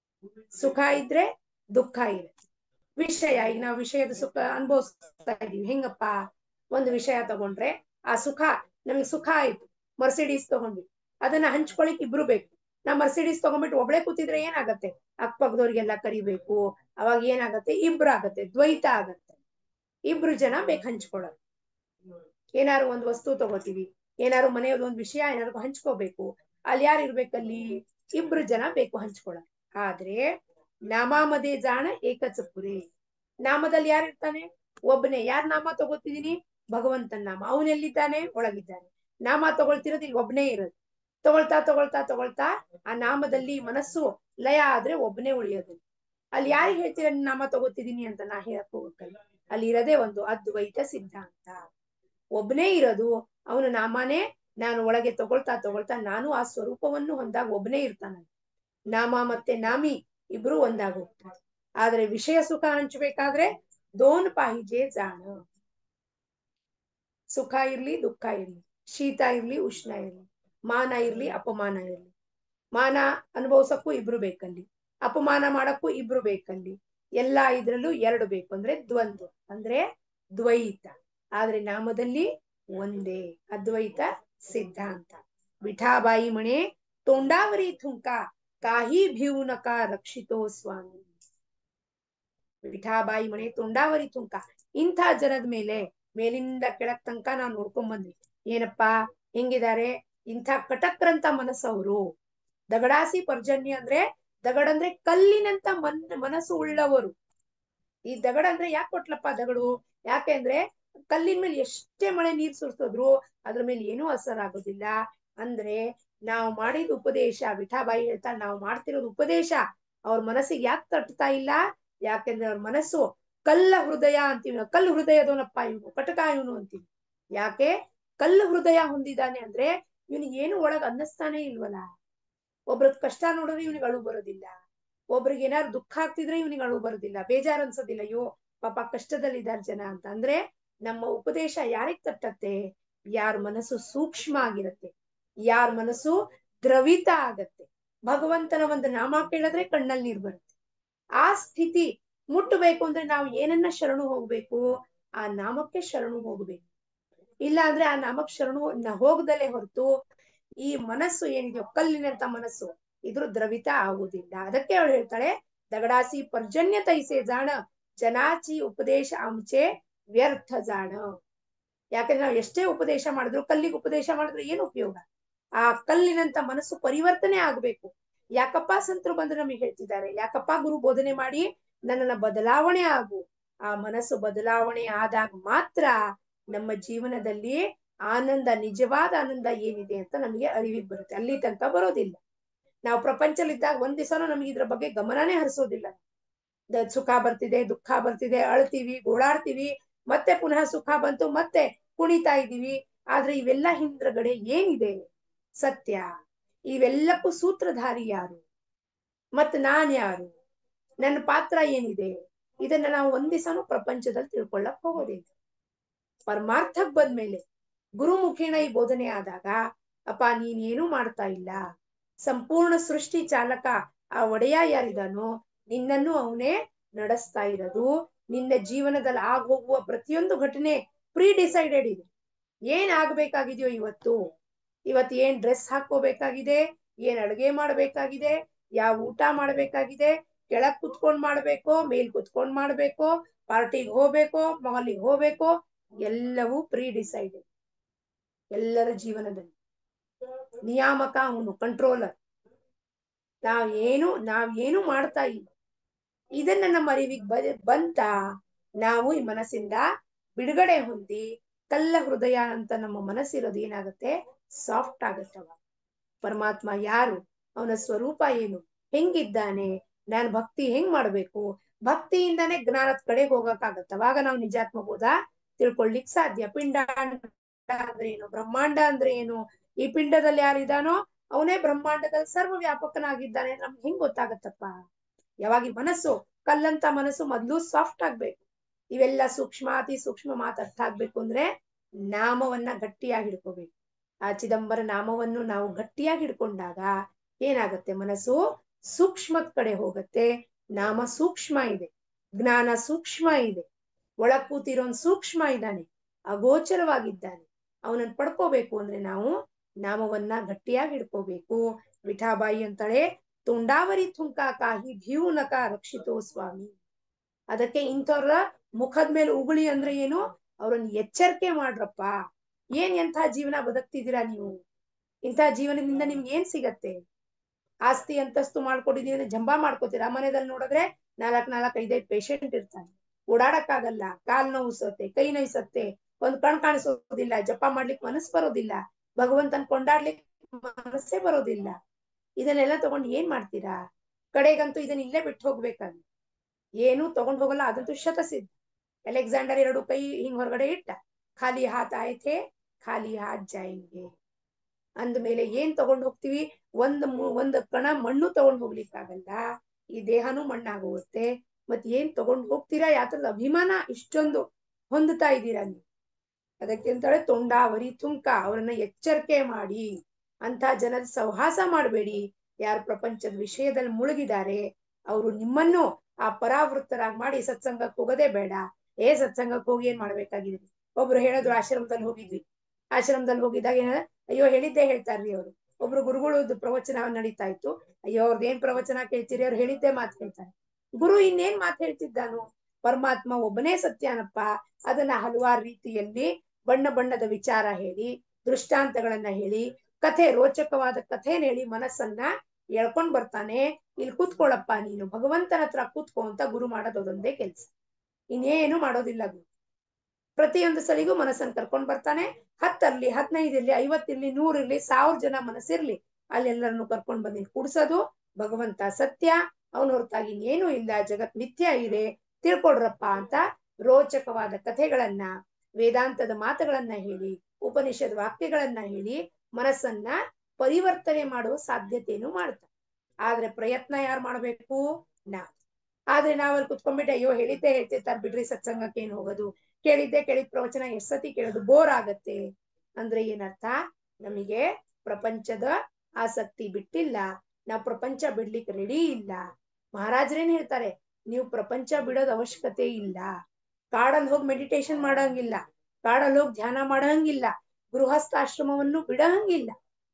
ಸುಖ ಇದ್ರೆ ದುಃಖ ಇರುತ್ತೆ ವಿಷಯ ಈಗ ನಾವು ವಿಷಯದ ಸುಖ ಅನುಭವಿಸ್ತಾ ಇದೀವಿ ಹೆಂಗಪ್ಪ ಒಂದು ವಿಷಯ ತಗೊಂಡ್ರೆ ಆ ಸುಖ ನಮ್ಗೆ ಸುಖ ಆಯ್ತು ಮರ್ಸಿಡೀಸ್ ತಗೊಂಡ್ವಿ ಅದನ್ನ ಹಂಚ್ಕೊಳಿಕ್ ಇಬ್ರು ಬೇಕು ನಾ ಮರ್ಸಿಡೀಸ್ ತಗೊಂಡ್ಬಿಟ್ಟು ಒಬ್ಳೆ ಕೂತಿದ್ರೆ ಏನಾಗತ್ತೆ ಅಕ್ಕಪಕ್ಕದವ್ರಿಗೆಲ್ಲ ಕರಿಬೇಕು ಅವಾಗ ಏನಾಗತ್ತೆ ಇಬ್ರು ಆಗತ್ತೆ ದ್ವೈತ ಆಗತ್ತೆ ಇಬ್ರು ಜನ ಬೇಕು ಹಂಚ್ಕೊಳ್ಳೋದು ಏನಾರು ಒಂದ್ ವಸ್ತು ತಗೋತೀವಿ ಏನಾರು ಮನೆಯವ್ರ ಒಂದ್ ವಿಷಯ ಏನಾರು ಹಂಚ್ಕೋಬೇಕು ಅಲ್ಲಿ ಯಾರು ಇರ್ಬೇಕಲ್ಲಿ ಇಬ್ರು ಜನ ಬೇಕು ಹಂಚ್ಕೊಳ್ಳೋದು ಆದ್ರೆ ನಾಮಾಮದೇ ಜಾಣ ಏಕಚಪುರಿ ನಾಮದಲ್ಲಿ ಯಾರು ಇರ್ತಾನೆ ಒಬ್ಬನೇ ಯಾರ್ ನಾಮ ತಗೋತಿದೀನಿ ಭಗವಂತನ ನಾಮ ಅವನೆಲ್ಲಿದ್ದಾನೆ ಒಳಗಿದ್ದಾನೆ ನಾಮ ತಗೊಳ್ತಿರೋದು ಇಲ್ಲಿ ಒಬ್ನೇ ಇರೋದು ತಗೊಳ್ತಾ ತಗೊಳ್ತಾ ತಗೊಳ್ತಾ ಆ ನಾಮದಲ್ಲಿ ಮನಸ್ಸು ಲಯ ಆದ್ರೆ ಒಬ್ಬನೇ ಉಳಿಯೋದು ಅಲ್ಲಿ ಯಾರಿಗೆ ಹೇಳ್ತೀರ ನೀನ್ ನಾಮ ತಗೋತಿದೀನಿ ಅಂತ ನಾ ಹೇಳಕ್ ಹೋಗಕ್ಕಲ್ಲ ಅಲ್ಲಿ ಇರೋದೇ ಒಂದು ಅದ್ವೈತ ಸಿದ್ಧಾಂತ ಒಬ್ನೇ ಇರೋದು ಅವನು ನಾಮನೇ ನಾನು ಒಳಗೆ ತಗೊಳ್ತಾ ತಗೊಳ್ತಾ ನಾನು ಆ ಸ್ವರೂಪವನ್ನು ಹೊಂದಾಗ ಒಬ್ನೇ ಇರ್ತಾನೆ ನಾಮ ಮತ್ತೆ ನಾಮಿ ಇಬ್ರು ಒಂದಾಗ ಹೋಗ್ತಾರೆ ಆದ್ರೆ ವಿಷಯ ಸುಖ ಹಂಚ್ಬೇಕಾದ್ರೆ ದೋನ್ ಪಾಹಿಜೆ ಜಾಣ ಸುಖ ಇರ್ಲಿ ದುಃಖ ಇರ್ಲಿ ಶೀತ ಇರ್ಲಿ ಉಷ್ಣ ಇರ್ಲಿ ಮಾನ ಇರ್ಲಿ ಅಪಮಾನ ಇರ್ಲಿ ಮಾನ ಅನುಭವಿಸಕ್ಕೂ ಇಬ್ರು ಬೇಕಲ್ಲಿ ಅಪಮಾನ ಮಾಡಕ್ಕೂ ಇಬ್ರು ಬೇಕಲ್ಲಿ ಎಲ್ಲಾ ಇದ್ರಲ್ಲೂ ಎರಡು ಬೇಕು ಅಂದ್ರೆ ದ್ವಂದ್ವ ಅಂದ್ರೆ ದ್ವೈತ ಆದ್ರೆ ನಾಮದಲ್ಲಿ ಒಂದೇ ಅದ್ವೈತ ಸಿದ್ಧಾಂತ ವಿಠಾಬಾಯಿ ಮಣೆ ತೋಂಡಾವರಿ ಥುಂಕ ಕಾಹಿ ಭೀವುನಕ ರಕ್ಷಿತೋ ಸ್ವಾಮಿ ವಿಠಾಬಾಯಿ ಮನೆ ತೋಂಡಾವರಿ ಥುಂಕ ಇಂಥ ಜನದ ಮೇಲೆ ಮೇಲಿಂದ ಕೆಳಕ್ ತನಕ ನಾವ್ ನೋಡ್ಕೊಂಡ್ ಬಂದ್ವಿ ಏನಪ್ಪಾ ಹೆಂಗಿದ್ದಾರೆ ಇಂಥ ಕಟಕ್ರಂತ ಮನಸ್ಸವರು ದಗಡಾಸಿ ಪರ್ಜನ್ಯ ಅಂದ್ರೆ ದಗಡ ಅಂದ್ರೆ ಕಲ್ಲಿನಂತ ಮನ್ ಮನಸ್ಸು ಉಳ್ಳವರು ಈ ದಗಡ ಅಂದ್ರೆ ಯಾಕೆ ಕೊಟ್ಲಪ್ಪ ದಗಡು ಯಾಕೆಂದ್ರೆ ಕಲ್ಲಿನ ಮೇಲೆ ಎಷ್ಟೇ ಮಳೆ ನೀರ್ ಸುರಿಸಿದ್ರು ಅದ್ರ ಮೇಲೆ ಏನೂ ಅಸರ್ ಆಗೋದಿಲ್ಲ ಅಂದ್ರೆ ನಾವು ಮಾಡಿದ ಉಪದೇಶ ವಿಠಾಬಾಯಿ ಹೇಳ್ತಾರೆ ನಾವು ಮಾಡ್ತಿರೋದು ಉಪದೇಶ ಅವ್ರ ಮನಸ್ಸಿಗೆ ಯಾಕೆ ತಟ್ತಾ ಇಲ್ಲ ಯಾಕೆಂದ್ರೆ ಅವ್ರ ಮನಸ್ಸು ಕಲ್ಲ ಹೃದಯ ಅಂತೀವಿ ನಾವು ಕಲ್ಲು ಹೃದಯದವನಪ್ಪ ಇವನು ಕಟಕ ಇವನು ಅಂತೀವಿ ಯಾಕೆ ಕಲ್ಲು ಹೃದಯ ಹೊಂದಿದ್ದಾನೆ ಅಂದ್ರೆ ಇವನಿಗೆ ಏನು ಒಳಗ್ ಅನ್ನಿಸ್ತಾನೆ ಇಲ್ವಲ್ಲ ಒಬ್ರದ್ ಕಷ್ಟ ನೋಡಿದ್ರೆ ಇವನಿಗೆ ಅಳು ಬರೋದಿಲ್ಲ ಒಬ್ರಿಗೆ ಏನಾದ್ರು ದುಃಖ ಆಗ್ತಿದ್ರೆ ಇವನಿಗೆ ಅಳು ಬರೋದಿಲ್ಲ ಬೇಜಾರ್ ಅನ್ಸೋದಿಲ್ಲ ಅಯ್ಯೋ ಪಾಪ ಕಷ್ಟದಲ್ಲಿದ್ದಾರೆ ಜನ ಅಂತ ಅಂದ್ರೆ ನಮ್ಮ ಉಪದೇಶ ಯಾರಿಗ್ ತಟ್ಟತ್ತೆ ಯಾರ ಮನಸ್ಸು ಸೂಕ್ಷ್ಮ ಆಗಿರತ್ತೆ ಯಾರ ಮನಸ್ಸು ದ್ರವಿತ ಆಗತ್ತೆ ಭಗವಂತನ ಒಂದು ನಾಮ ಕೇಳಿದ್ರೆ ಕಣ್ಣಲ್ಲಿ ನೀರ್ ಬರುತ್ತೆ ಆ ಸ್ಥಿತಿ ಮುಟ್ಟಬೇಕು ಅಂದ್ರೆ ನಾವು ಏನನ್ನ ಶರಣು ಹೋಗ್ಬೇಕು ಆ ನಾಮಕ್ಕೆ ಶರಣು ಹೋಗ್ಬೇಕು ಇಲ್ಲ ಅಂದ್ರೆ ಆ ನಾಮಕ್ ಶರಣು ನ- ಹೋಗದಲ್ಲೇ ಹೊರತು ಈ ಮನಸ್ಸು ಏನಿದೆಯೋ ಕಲ್ಲಿನಂತ ಮನಸ್ಸು ಇದ್ರ ದ್ರವಿತ ಆಗುವುದಿಲ್ಲ ಅದಕ್ಕೆ ಅವಳು ಹೇಳ್ತಾಳೆ ದಗಡಾಸಿ ಪರ್ಜನ್ಯ ತೈಸೆ ಜಾಣ ಜನಾಚಿ ಉಪದೇಶ ಅಂಚೆ ವ್ಯರ್ಥ ಜಾಣ ಯಾಕಂದ್ರೆ ನಾವು ಎಷ್ಟೇ ಉಪದೇಶ ಮಾಡಿದ್ರು ಕಲ್ಲಿಗೆ ಉಪದೇಶ ಮಾಡಿದ್ರೆ ಏನು ಉಪಯೋಗ ಆ ಕಲ್ಲಿನಂತ ಮನಸ್ಸು ಪರಿವರ್ತನೆ ಆಗ್ಬೇಕು ಯಾಕಪ್ಪ ಸಂತರು ಬಂದು ನಮಗೆ ಹೇಳ್ತಿದ್ದಾರೆ ಯಾಕಪ್ಪ ಗುರು ಬೋಧನೆ ಮಾಡಿ ನನ್ನನ್ನ ಬದಲಾವಣೆ ಆಗು ಆ ಮನಸ್ಸು ಬದಲಾವಣೆ ಆದಾಗ ಮಾತ್ರ ನಮ್ಮ ಜೀವನದಲ್ಲಿ ಆನಂದ ನಿಜವಾದ ಆನಂದ ಏನಿದೆ ಅಂತ ನಮಗೆ ಅರಿವಿಗೆ ಬರುತ್ತೆ ಅಲ್ಲಿ ತನಕ ಬರೋದಿಲ್ಲ ನಾವು ಪ್ರಪಂಚದಲ್ಲಿದ್ದಾಗ ಒಂದ್ ದಿವಸನೂ ನಮಗೆ ಇದ್ರ ಬಗ್ಗೆ ಗಮನನೇ ಹರಿಸೋದಿಲ್ಲ ದ- ಸುಖ ಬರ್ತಿದೆ ದುಃಖ ಬರ್ತಿದೆ ಅಳ್ತೀವಿ ಗೋಳಾಡ್ತೀವಿ ಮತ್ತೆ ಪುನಃ ಸುಖ ಬಂತು ಮತ್ತೆ ಕುಣಿತಾ ಇದೀವಿ ಆದ್ರೆ ಇವೆಲ್ಲ ಹಿಂದ್ರಗಡೆ ಏನಿದೆ ಸತ್ಯ ಇವೆಲ್ಲಕ್ಕೂ ಸೂತ್ರಧಾರಿ ಯಾರು ಮತ್ ನಾನ್ ಯಾರು ನನ್ನ ಪಾತ್ರ ಏನಿದೆ ಇದನ್ನ ನಾವು ಒಂದ್ ದಿವಸನೂ ಪ್ರಪಂಚದಲ್ಲಿ ತಿಳ್ಕೊಳ್ಳಕ್ ಹೋಗೋದಿಲ್ಲ ಪರಮಾರ್ಥಕ್ ಬಂದ್ಮೇಲೆ ಗುರುಮುಖೇಣ ಈ ಬೋಧನೆ ಆದಾಗ ಅಪ್ಪ ನೀನೇನು ಮಾಡ್ತಾ ಇಲ್ಲ ಸಂಪೂರ್ಣ ಸೃಷ್ಟಿ ಚಾಲಕ ಆ ಒಡೆಯ ಯಾರಿದಾನೋ ನಿನ್ನನ್ನು ಅವನೇ ನಡೆಸ್ತಾ ಇರೋದು ನಿನ್ನ ಜೀವನದಲ್ಲಿ ಆಗೋಗುವ ಪ್ರತಿಯೊಂದು ಘಟನೆ ಪ್ರೀ ಡಿಸೈಡೆಡ್ ಇದೆ ಏನ್ ಆಗ್ಬೇಕಾಗಿದೆಯೋ ಇವತ್ತು ಇವತ್ತು ಏನ್ ಡ್ರೆಸ್ ಹಾಕೋಬೇಕಾಗಿದೆ ಏನ್ ಅಡುಗೆ ಮಾಡ್ಬೇಕಾಗಿದೆ ಯಾವ ಊಟ ಮಾಡ್ಬೇಕಾಗಿದೆ ಕೆಳಗ್ ಕುತ್ಕೊಂಡ್ ಮಾಡ್ಬೇಕೋ ಮೇಲ್ ಕುತ್ಕೊಂಡ್ ಮಾಡ್ಬೇಕೋ ಪಾರ್ಟಿಗೆ ಹೋಗ್ಬೇಕೋ ಮಾಲಿಗೆ ಹೋಗ್ಬೇಕೋ ಎಲ್ಲವೂ ಪ್ರೀ ಡಿಸೈಡೆಡ್ ಎಲ್ಲರ ಜೀವನದಲ್ಲಿ ನಿಯಾಮಕ ಅವನು ಕಂಟ್ರೋಲರ್ ನಾವ್ ಏನು ನಾವ್ ಏನು ಮಾಡ್ತಾ ಇಲ್ಲ ಇದನ್ನ ನಮ್ಮ ಅರಿವಿಗೆ ಬ ಬಂತ ನಾವು ಈ ಮನಸ್ಸಿಂದ ಬಿಡುಗಡೆ ಹೊಂದಿ ಕಲ್ಲ ಹೃದಯ ಅಂತ ನಮ್ಮ ಮನಸ್ಸಿರೋದು ಏನಾಗುತ್ತೆ ಸಾಫ್ಟ್ ಆಗತ್ತವ ಪರಮಾತ್ಮ ಯಾರು ಅವನ ಸ್ವರೂಪ ಏನು ಹೆಂಗಿದ್ದಾನೆ ನಾನ್ ಭಕ್ತಿ ಹೆಂಗ್ ಮಾಡ್ಬೇಕು ಭಕ್ತಿಯಿಂದಾನೇ ಜ್ಞಾನದ ಕಡೆ ಹೋಗಕ್ಕಾಗತ್ತ ಅವಾಗ ನಾವು ನಿಜಾತ್ಮ ಬೋಧ ತಿಳ್ಕೊಳ್ಲಿಕ್ ಸಾಧ್ಯ ಪಿಂಡ ಅಂದ್ರೆ ಏನು ಬ್ರಹ್ಮಾಂಡ ಅಂದ್ರೆ ಏನು ಈ ಪಿಂಡದಲ್ಲಿ ಯಾರಿದಾನೋ ಅವನೇ ಬ್ರಹ್ಮಾಂಡದಲ್ಲಿ ಸರ್ವ ವ್ಯಾಪಕನಾಗಿದ್ದಾನೆ ನಮ್ಗೆ ಹೆಂಗ್ ಗೊತ್ತಾಗತ್ತಪ್ಪ ಯಾವಾಗ ಈ ಮನಸ್ಸು ಕಲ್ಲಂತ ಮನಸ್ಸು ಮೊದ್ಲು ಸಾಫ್ಟ್ ಆಗ್ಬೇಕು ಇವೆಲ್ಲ ಸೂಕ್ಷ್ಮ ಅತಿ ಸೂಕ್ಷ್ಮ ಮಾತು ಅರ್ಥ ಆಗ್ಬೇಕು ಅಂದ್ರೆ ನಾಮವನ್ನ ಗಟ್ಟಿಯಾಗಿ ಹಿಡ್ಕೋಬೇಕು ಆ ಚಿದಂಬರ ನಾಮವನ್ನು ನಾವು ಗಟ್ಟಿಯಾಗಿ ಹಿಡ್ಕೊಂಡಾಗ ಏನಾಗತ್ತೆ ಮನಸ್ಸು ಸೂಕ್ಷ್ಮದ ಕಡೆ ಹೋಗತ್ತೆ ನಾಮ ಸೂಕ್ಷ್ಮ ಇದೆ ಜ್ಞಾನ ಸೂಕ್ಷ್ಮ ಇದೆ ಒಳಗ್ ಕೂತಿರೋನ್ ಸೂಕ್ಷ್ಮ ಇದ್ದಾನೆ ಅಗೋಚರವಾಗಿದ್ದಾನೆ ಅವನನ್ನ ಪಡ್ಕೋಬೇಕು ಅಂದ್ರೆ ನಾವು ನಾಮವನ್ನ ಗಟ್ಟಿಯಾಗಿ ಹಿಡ್ಕೋಬೇಕು ವಿಠಾಬಾಯಿ ಅಂತಾಳೆ ತುಂಡಾವರಿ ಥುಂಕ ಕಾಹಿ ಭೀವುನಕ ರಕ್ಷಿತೋ ಸ್ವಾಮಿ ಅದಕ್ಕೆ ಇಂಥವ್ರ ಮುಖದ ಮೇಲೆ ಉಗುಳಿ ಅಂದ್ರೆ ಏನು ಅವ್ರನ್ನ ಎಚ್ಚರಿಕೆ ಮಾಡ್ರಪ್ಪ ಏನ್ ಎಂಥ ಜೀವನ ಬದುಕ್ತಿದ್ದೀರಾ ನೀವು ಇಂಥ ಜೀವನದಿಂದ ನಿಮ್ಗೆ ಏನ್ ಸಿಗತ್ತೆ ಆಸ್ತಿ ಅಂತಸ್ತು ಮಾಡ್ಕೊಂಡಿದೀನಿ ಅಂದ್ರೆ ಜಂಬಾ ಮಾಡ್ಕೋತೀರಾ ಮನೆಯಲ್ಲಿ ನೋಡಿದ್ರೆ ನಾಲ್ಕ್ ನಾಲ್ಕ್ ಐದೈದು ಪೇಷಂಟ್ ಇರ್ತಾನೆ ಓಡಾಡಕ್ಕಾಗಲ್ಲ ಕಾಲ್ ನೋವಿಸತ್ತೆ ಕೈ ನೋಯಿಸತ್ತೆ ಒಂದ್ ಕಣ್ ಕಾಣಿಸೋದಿಲ್ಲ ಜಪ ಮಾಡ್ಲಿಕ್ ಮನಸ್ ಬರೋದಿಲ್ಲ ಭಗವಂತನ್ ಕೊಂಡಾಡ್ಲಿಕ್ ಮನಸ್ಸೇ ಬರೋದಿಲ್ಲ ಇದನ್ನೆಲ್ಲ ತಗೊಂಡ್ ಏನ್ ಮಾಡ್ತೀರಾ ಕಡೆಗಂತೂ ಇದನ್ನ ಇಲ್ಲೇ ಬಿಟ್ಟು ಹೋಗ್ಬೇಕಾಗಿ ಏನು ತಗೊಂಡ್ ಹೋಗಲ್ಲ ಅದಂತೂ ಶತಸಿದ್ಧ ಅಲೆಕ್ಸಾಂಡರ್ ಎರಡು ಕೈ ಹಿಂಗ್ ಹೊರಗಡೆ ಇಟ್ಟ ಖಾಲಿ ಹಾತ್ ಆಯ್ತೆ ಖಾಲಿ ಹಾತ್ ಜಾಯಿಂಗೆ ಅಂದ್ಮೇಲೆ ಏನ್ ತಗೊಂಡ್ ಹೋಗ್ತಿವಿ ಒಂದ್ ಮು- ಒಂದ್ ಕಣ ಮಣ್ಣು ತಗೊಂಡ್ ಹೋಗ್ಲಿಕ್ಕಾಗಲ್ಲ ಈ ದೇಹನೂ ಮಣ್ಣಾಗೋಗುತ್ತೆ ಮತ್ ಏನ್ ತಗೊಂಡ್ ಹೋಗ್ತೀರಾ ಯಾತ್ರದ ಅಭಿಮಾನ ಇಷ್ಟೊಂದು ಹೊಂದುತ್ತಾ ಇದ್ದೀರಾ ನೀವು ಅದಕ್ಕೆ ಅಂತಾಳೆ ತೊಂಡಾವರಿ ತುಂಕ ಅವರನ್ನ ಎಚ್ಚರಿಕೆ ಮಾಡಿ ಅಂತ ಜನರ ಸಹವಾಸ ಮಾಡಬೇಡಿ ಯಾರು ಪ್ರಪಂಚದ ವಿಷಯದಲ್ಲಿ ಮುಳುಗಿದ್ದಾರೆ ಅವರು ನಿಮ್ಮನ್ನು ಆ ಪರಾವೃತ್ತರಾಗಿ ಮಾಡಿ ಸತ್ಸಂಗಕ್ಕೆ ಹೋಗೋದೇ ಬೇಡ ಏ ಸತ್ಸಂಗಕ್ಕೆ ಹೋಗಿ ಏನ್ ಮಾಡ್ಬೇಕಾಗಿದೆ ಒಬ್ರು ಹೇಳಿದ್ರು ಆಶ್ರಮದಲ್ಲಿ ಹೋಗಿದ್ವಿ ಆಶ್ರಮದಲ್ಲಿ ಹೋಗಿದಾಗ ಏನ ಅಯ್ಯೋ ಹೇಳಿದ್ದೇ ಹೇಳ್ತಾರ್ರಿ ಅವರು ಒಬ್ರು ಗುರುಗಳದ್ದು ಪ್ರವಚನ ನಡೀತಾ ಇತ್ತು ಅಯ್ಯೋ ಅವ್ರದ್ದು ಏನ್ ಪ್ರವಚನ ಕೇಳ್ತೀರಿ ಅವ್ರು ಹೇಳಿದ್ದೇ ಮಾತು ಹೇಳ್ತಾರೆ ಗುರು ಇನ್ನೇನ್ ಮಾತು ಹೇಳ್ತಿದ್ದಾನು ಪರಮಾತ್ಮ ಒಬ್ಬನೇ ಸತ್ಯನಪ್ಪ ಅದನ್ನ ಹಲವಾರು ರೀತಿಯಲ್ಲಿ ಬಣ್ಣ ಬಣ್ಣದ ವಿಚಾರ ಹೇಳಿ ದೃಷ್ಟಾಂತಗಳನ್ನ ಹೇಳಿ ಕಥೆ ರೋಚಕವಾದ ಕಥೆನ ಹೇಳಿ ಮನಸ್ಸನ್ನ ಎಳ್ಕೊಂಡ್ ಬರ್ತಾನೆ ಇಲ್ಲಿ ಕೂತ್ಕೊಳ್ಳಪ್ಪ ನೀನು ಭಗವಂತನ ಹತ್ರ ಕೂತ್ಕೋ ಅಂತ ಗುರು ಮಾಡೋದು ಅದೊಂದೇ ಕೆಲ್ಸ ಇನ್ನೇನು ಮಾಡೋದಿಲ್ಲ ಗುರು ಪ್ರತಿಯೊಂದು ಸಲಿಗೂ ಮನಸ್ಸನ್ನ ಕರ್ಕೊಂಡ್ ಬರ್ತಾನೆ ಹತ್ತರ್ಲಿ ಹದಿನೈದಿರ್ಲಿ ಐವತ್ತಿರ್ಲಿ ನೂರಿರ್ಲಿ ಸಾವಿರ ಜನ ಮನಸ್ಸಿರ್ಲಿ ಅಲ್ಲೆಲ್ಲರನ್ನು ಕರ್ಕೊಂಡ್ ಬಂದು ಇಲ್ಲಿ ಕೂಡ್ಸೋದು ಭಗವಂತ ಸತ್ಯ ಅವನ ಹೊರತಾಗಿ ಇನ್ನೇನು ಇಲ್ಲ ಜಗತ್ ಮಿಥ್ಯ ಇದೆ ತಿಳ್ಕೊಡ್ರಪ್ಪ ಅಂತ ರೋಚಕವಾದ ಕಥೆಗಳನ್ನ ವೇದಾಂತದ ಮಾತುಗಳನ್ನ ಹೇಳಿ ಉಪನಿಷದ್ ವಾಕ್ಯಗಳನ್ನ ಹೇಳಿ ಮನಸ್ಸನ್ನ ಪರಿವರ್ತನೆ ಮಾಡುವ ಸಾಧ್ಯತೆಯನ್ನು ಮಾಡ್ತಾರೆ ಆದ್ರೆ ಪ್ರಯತ್ನ ಯಾರು ಮಾಡ್ಬೇಕು ನಾವ್ ಆದ್ರೆ ನಾವಲ್ಲಿ ಕುತ್ಕೊಂಡ್ಬಿಟ್ಟು ಅಯ್ಯೋ ಹೇಳಿದ್ದೆ ಹೇಳ್ತಿರ್ತಾರೆ ಬಿಡ್ರಿ ಸತ್ಸಂಗಕ್ಕೆ ಏನ್ ಹೋಗೋದು ಕೇಳಿದ್ದೆ ಕೇಳಿದ ಪ್ರವಚನ ಎಷ್ಟ್ ಸತಿ ಕೇಳೋದು ಬೋರ್ ಆಗತ್ತೆ ಅಂದ್ರೆ ಏನರ್ಥ ನಮಗೆ ಪ್ರಪಂಚದ ಆಸಕ್ತಿ ಬಿಟ್ಟಿಲ್ಲ ನಾವು ಪ್ರಪಂಚ ಬಿಡ್ಲಿಕ್ಕೆ ರೆಡಿ ಇಲ್ಲ ಮಹಾರಾಜರೇನ್ ಹೇಳ್ತಾರೆ ನೀವು ಪ್ರಪಂಚ ಬಿಡೋದ್ ಅವಶ್ಯಕತೆ ಇಲ್ಲ ಕಾಡಲ್ಲಿ ಹೋಗಿ ಮೆಡಿಟೇಷನ್ ಮಾಡಂಗಿಲ್ಲ ಕಾಡಲ್ಲಿ ಹೋಗಿ ಧ್ಯಾನ ಮಾಡಂಗಿಲ್ಲ ಗೃಹಸ್ಥಾಶ್ರಮವನ್ನು ಬಿಡಂಗಿಲ್ಲ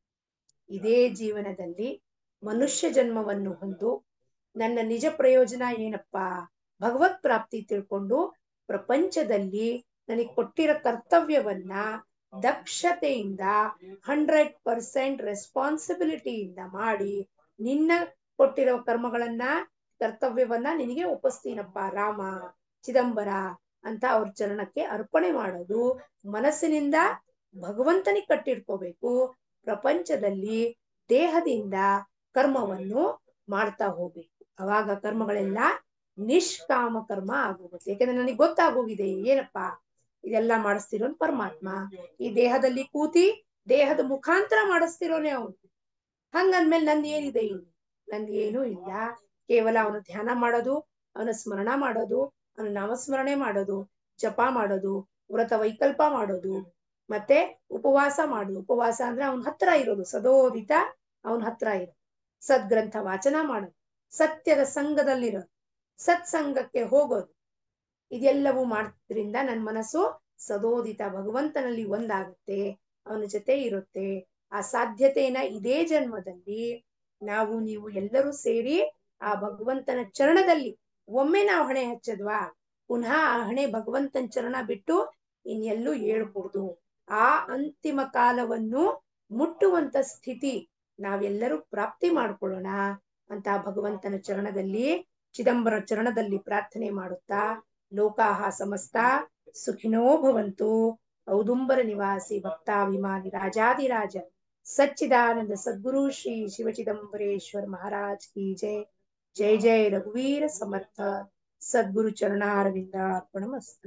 ಇದೇ ಜೀವನದಲ್ಲಿ ಮನುಷ್ಯ ಜನ್ಮವನ್ನು ಹೊಂದು ನನ್ನ ನಿಜ ಪ್ರಯೋಜನ ಏನಪ್ಪಾ ಭಗವತ್ ಪ್ರಾಪ್ತಿ ತಿಳ್ಕೊಂಡು ಪ್ರಪಂಚದಲ್ಲಿ ನನಗೆ ಕೊಟ್ಟಿರೋ ಕರ್ತವ್ಯವನ್ನ ದಕ್ಷತೆಯಿಂದ ಹಂಡ್ರೆಡ್ ಪರ್ಸೆಂಟ್ ರೆಸ್ಪಾನ್ಸಿಬಿಲಿಟಿಯಿಂದ ಮಾಡಿ ನಿನ್ನ ಕೊಟ್ಟಿರೋ ಕರ್ಮಗಳನ್ನ ಕರ್ತವ್ಯವನ್ನ ನಿನಗೆ ಒಪ್ಪಿಸ್ತೀನಪ್ಪ ರಾಮ ಚಿದಂಬರ ಅಂತ ಅವ್ರ ಚರಣಕ್ಕೆ ಅರ್ಪಣೆ ಮಾಡೋದು ಮನಸ್ಸಿನಿಂದ ಭಗವಂತನಿಗೆ ಕಟ್ಟಿಡ್ಕೋಬೇಕು ಪ್ರಪಂಚದಲ್ಲಿ ದೇಹದಿಂದ ಕರ್ಮವನ್ನು ಮಾಡ್ತಾ ಹೋಗ್ಬೇಕು ಅವಾಗ ಕರ್ಮಗಳೆಲ್ಲ ನಿಷ್ಕಾಮ ಕರ್ಮ ಆಗೋಗುತ್ತೆ ಯಾಕಂದ್ರೆ ನನಗೆ ಗೊತ್ತಾಗೋಗಿದೆ ಏನಪ್ಪಾ ಇದೆಲ್ಲ ಮಾಡಿಸ್ತಿರೋನ್ ಪರಮಾತ್ಮ ಈ ದೇಹದಲ್ಲಿ ಕೂತಿ ದೇಹದ ಮುಖಾಂತರ ಮಾಡಿಸ್ತಿರೋನೆ ಅವನು ಹಂಗಂದ್ಮೇಲೆ ನಂದು ಏನಿದೆ ಇಲ್ಲಿ ನಂದು ಏನೂ ಇಲ್ಲ ಕೇವಲ ಅವನು ಧ್ಯಾನ ಮಾಡೋದು ಅವನ ಸ್ಮರಣ ಮಾಡೋದು ಅವನ ನಾಮಸ್ಮರಣೆ ಮಾಡೋದು ಜಪ ಮಾಡೋದು ವ್ರತ ವೈಕಲ್ಪ ಮಾಡೋದು ಮತ್ತೆ ಉಪವಾಸ ಮಾಡೋದು ಉಪವಾಸ ಅಂದ್ರೆ ಅವನ ಹತ್ರ ಇರೋದು ಸದೋದಿತ ಅವನ ಹತ್ರ ಇರೋದು ಸದ್ಗ್ರಂಥ ವಾಚನ ಮಾಡೋದು ಸತ್ಯದ ಸಂಘದಲ್ಲಿರೋದು ಸತ್ಸಂಗಕ್ಕೆ ಹೋಗೋದು ಇದೆಲ್ಲವೂ ಮಾಡೋದ್ರಿಂದ ನನ್ನ ಮನಸ್ಸು ಸದೋದಿತ ಭಗವಂತನಲ್ಲಿ ಒಂದಾಗುತ್ತೆ ಅವನ ಜೊತೆ ಇರುತ್ತೆ ಆ ಸಾಧ್ಯತೆಯನ್ನ ಇದೇ ಜನ್ಮದಲ್ಲಿ ನಾವು ನೀವು ಎಲ್ಲರೂ ಸೇರಿ ಆ ಭಗವಂತನ ಚರಣದಲ್ಲಿ ಒಮ್ಮೆ ನಾವು ಹಣೆ ಹಚ್ಚದ್ವಾ ಪುನಃ ಆ ಹಣೆ ಭಗವಂತನ ಚರಣ ಬಿಟ್ಟು ಇನ್ನೆಲ್ಲೂ ಹೇಳ್ಕೊಡ್ದು ಆ ಅಂತಿಮ ಕಾಲವನ್ನು ಮುಟ್ಟುವಂತ ಸ್ಥಿತಿ ನಾವೆಲ್ಲರೂ ಪ್ರಾಪ್ತಿ ಮಾಡ್ಕೊಳ್ಳೋಣ ಅಂತ ಭಗವಂತನ ಚರಣದಲ್ಲಿ ಚಿದಂಬರ ಚರಣದಲ್ಲಿ ಪ್ರಾರ್ಥನೆ ಮಾಡುತ್ತಾ ಲೋಕಾಹ ಸಮಸ್ತ ಸುಖಿನೋ ಭವಂತು ಔದುಂಬರ ನಿವಾಸಿ ಭಕ್ತಾಭಿಮಾನಿ ರಾಜಾದಿರಾಜ ಸಚ್ಚಿದಾನಂದ ಸದ್ಗುರು ಶ್ರೀ ಶಿವಚಿದಂಬರೇಶ್ವರ ಮಹಾರಾಜ್ ಕಿ ಜಯ ಜಯ ಜಯ ರಘುವೀರ ಸಮರ್ಥ ಸದ್ಗುರು ಚರಣಾರವಿಂದ ಅರ್ಪಣಮಸ್ತು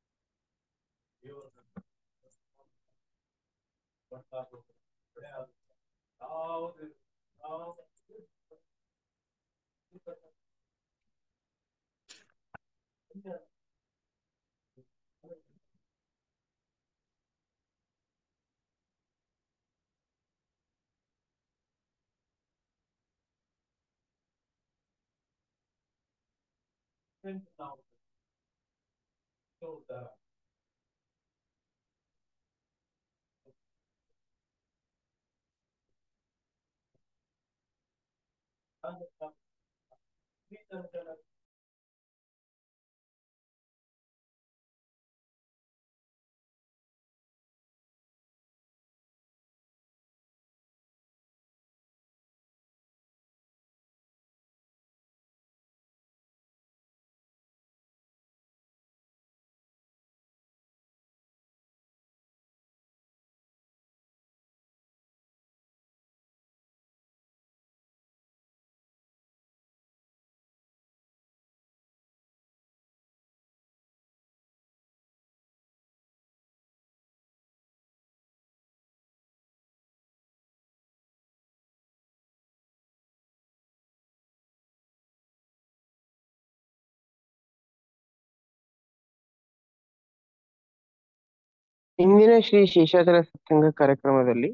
ಇಂದಿನ ಶ್ರೀ ಶೇಷಾಚಲ ಸತ್ಸಂಗ ಕಾರ್ಯಕ್ರಮದಲ್ಲಿ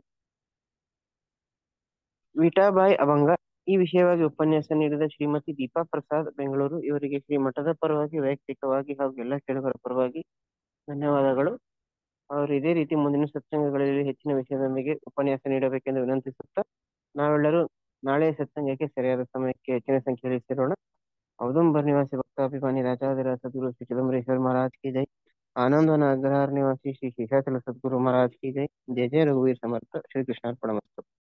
ವಿಠಾಬಾಯಿ ಅಭಂಗ ಈ ವಿಷಯವಾಗಿ ಉಪನ್ಯಾಸ ನೀಡಿದ ಶ್ರೀಮತಿ ದೀಪಾ ಪ್ರಸಾದ್ ಬೆಂಗಳೂರು ಇವರಿಗೆ ಶ್ರೀ ಮಠದ ಪರವಾಗಿ ವೈಯಕ್ತಿಕವಾಗಿ ಹಾಗೂ ಎಲ್ಲ ಕೇಳುಗರ ಪರವಾಗಿ ಧನ್ಯವಾದಗಳು ಅವರು ಇದೇ ರೀತಿ ಮುಂದಿನ ಸತ್ಸಂಗಗಳಲ್ಲಿ ಹೆಚ್ಚಿನ ವಿಷಯದೊಂದಿಗೆ ಉಪನ್ಯಾಸ ನೀಡಬೇಕೆಂದು ವಿನಂತಿಸುತ್ತಾ ನಾವೆಲ್ಲರೂ ನಾಳೆಯ ಸತ್ಸಂಗಕ್ಕೆ ಸರಿಯಾದ ಸಮಯಕ್ಕೆ ಹೆಚ್ಚಿನ ಸಂಖ್ಯೆಯಲ್ಲಿ ಸೇರೋಣ ಔದುಂಬರ್ ನಿವಾಸಿ ಭಕ್ತಾಭಿಮಾನಿ ರಾಜಾದಿರ ಸದ್ಗುರು ಶ್ರೀ ಚಿದಂಬರೇಶ್ವರ ಮಹಾರಾಜ್ की जय आनंदवन अग्रहार निवासी श्री शेषाचल सद्गुरु महाराज की जय जय जय रघुवीर समर्थ श्री कृष्णार्पणमस्तु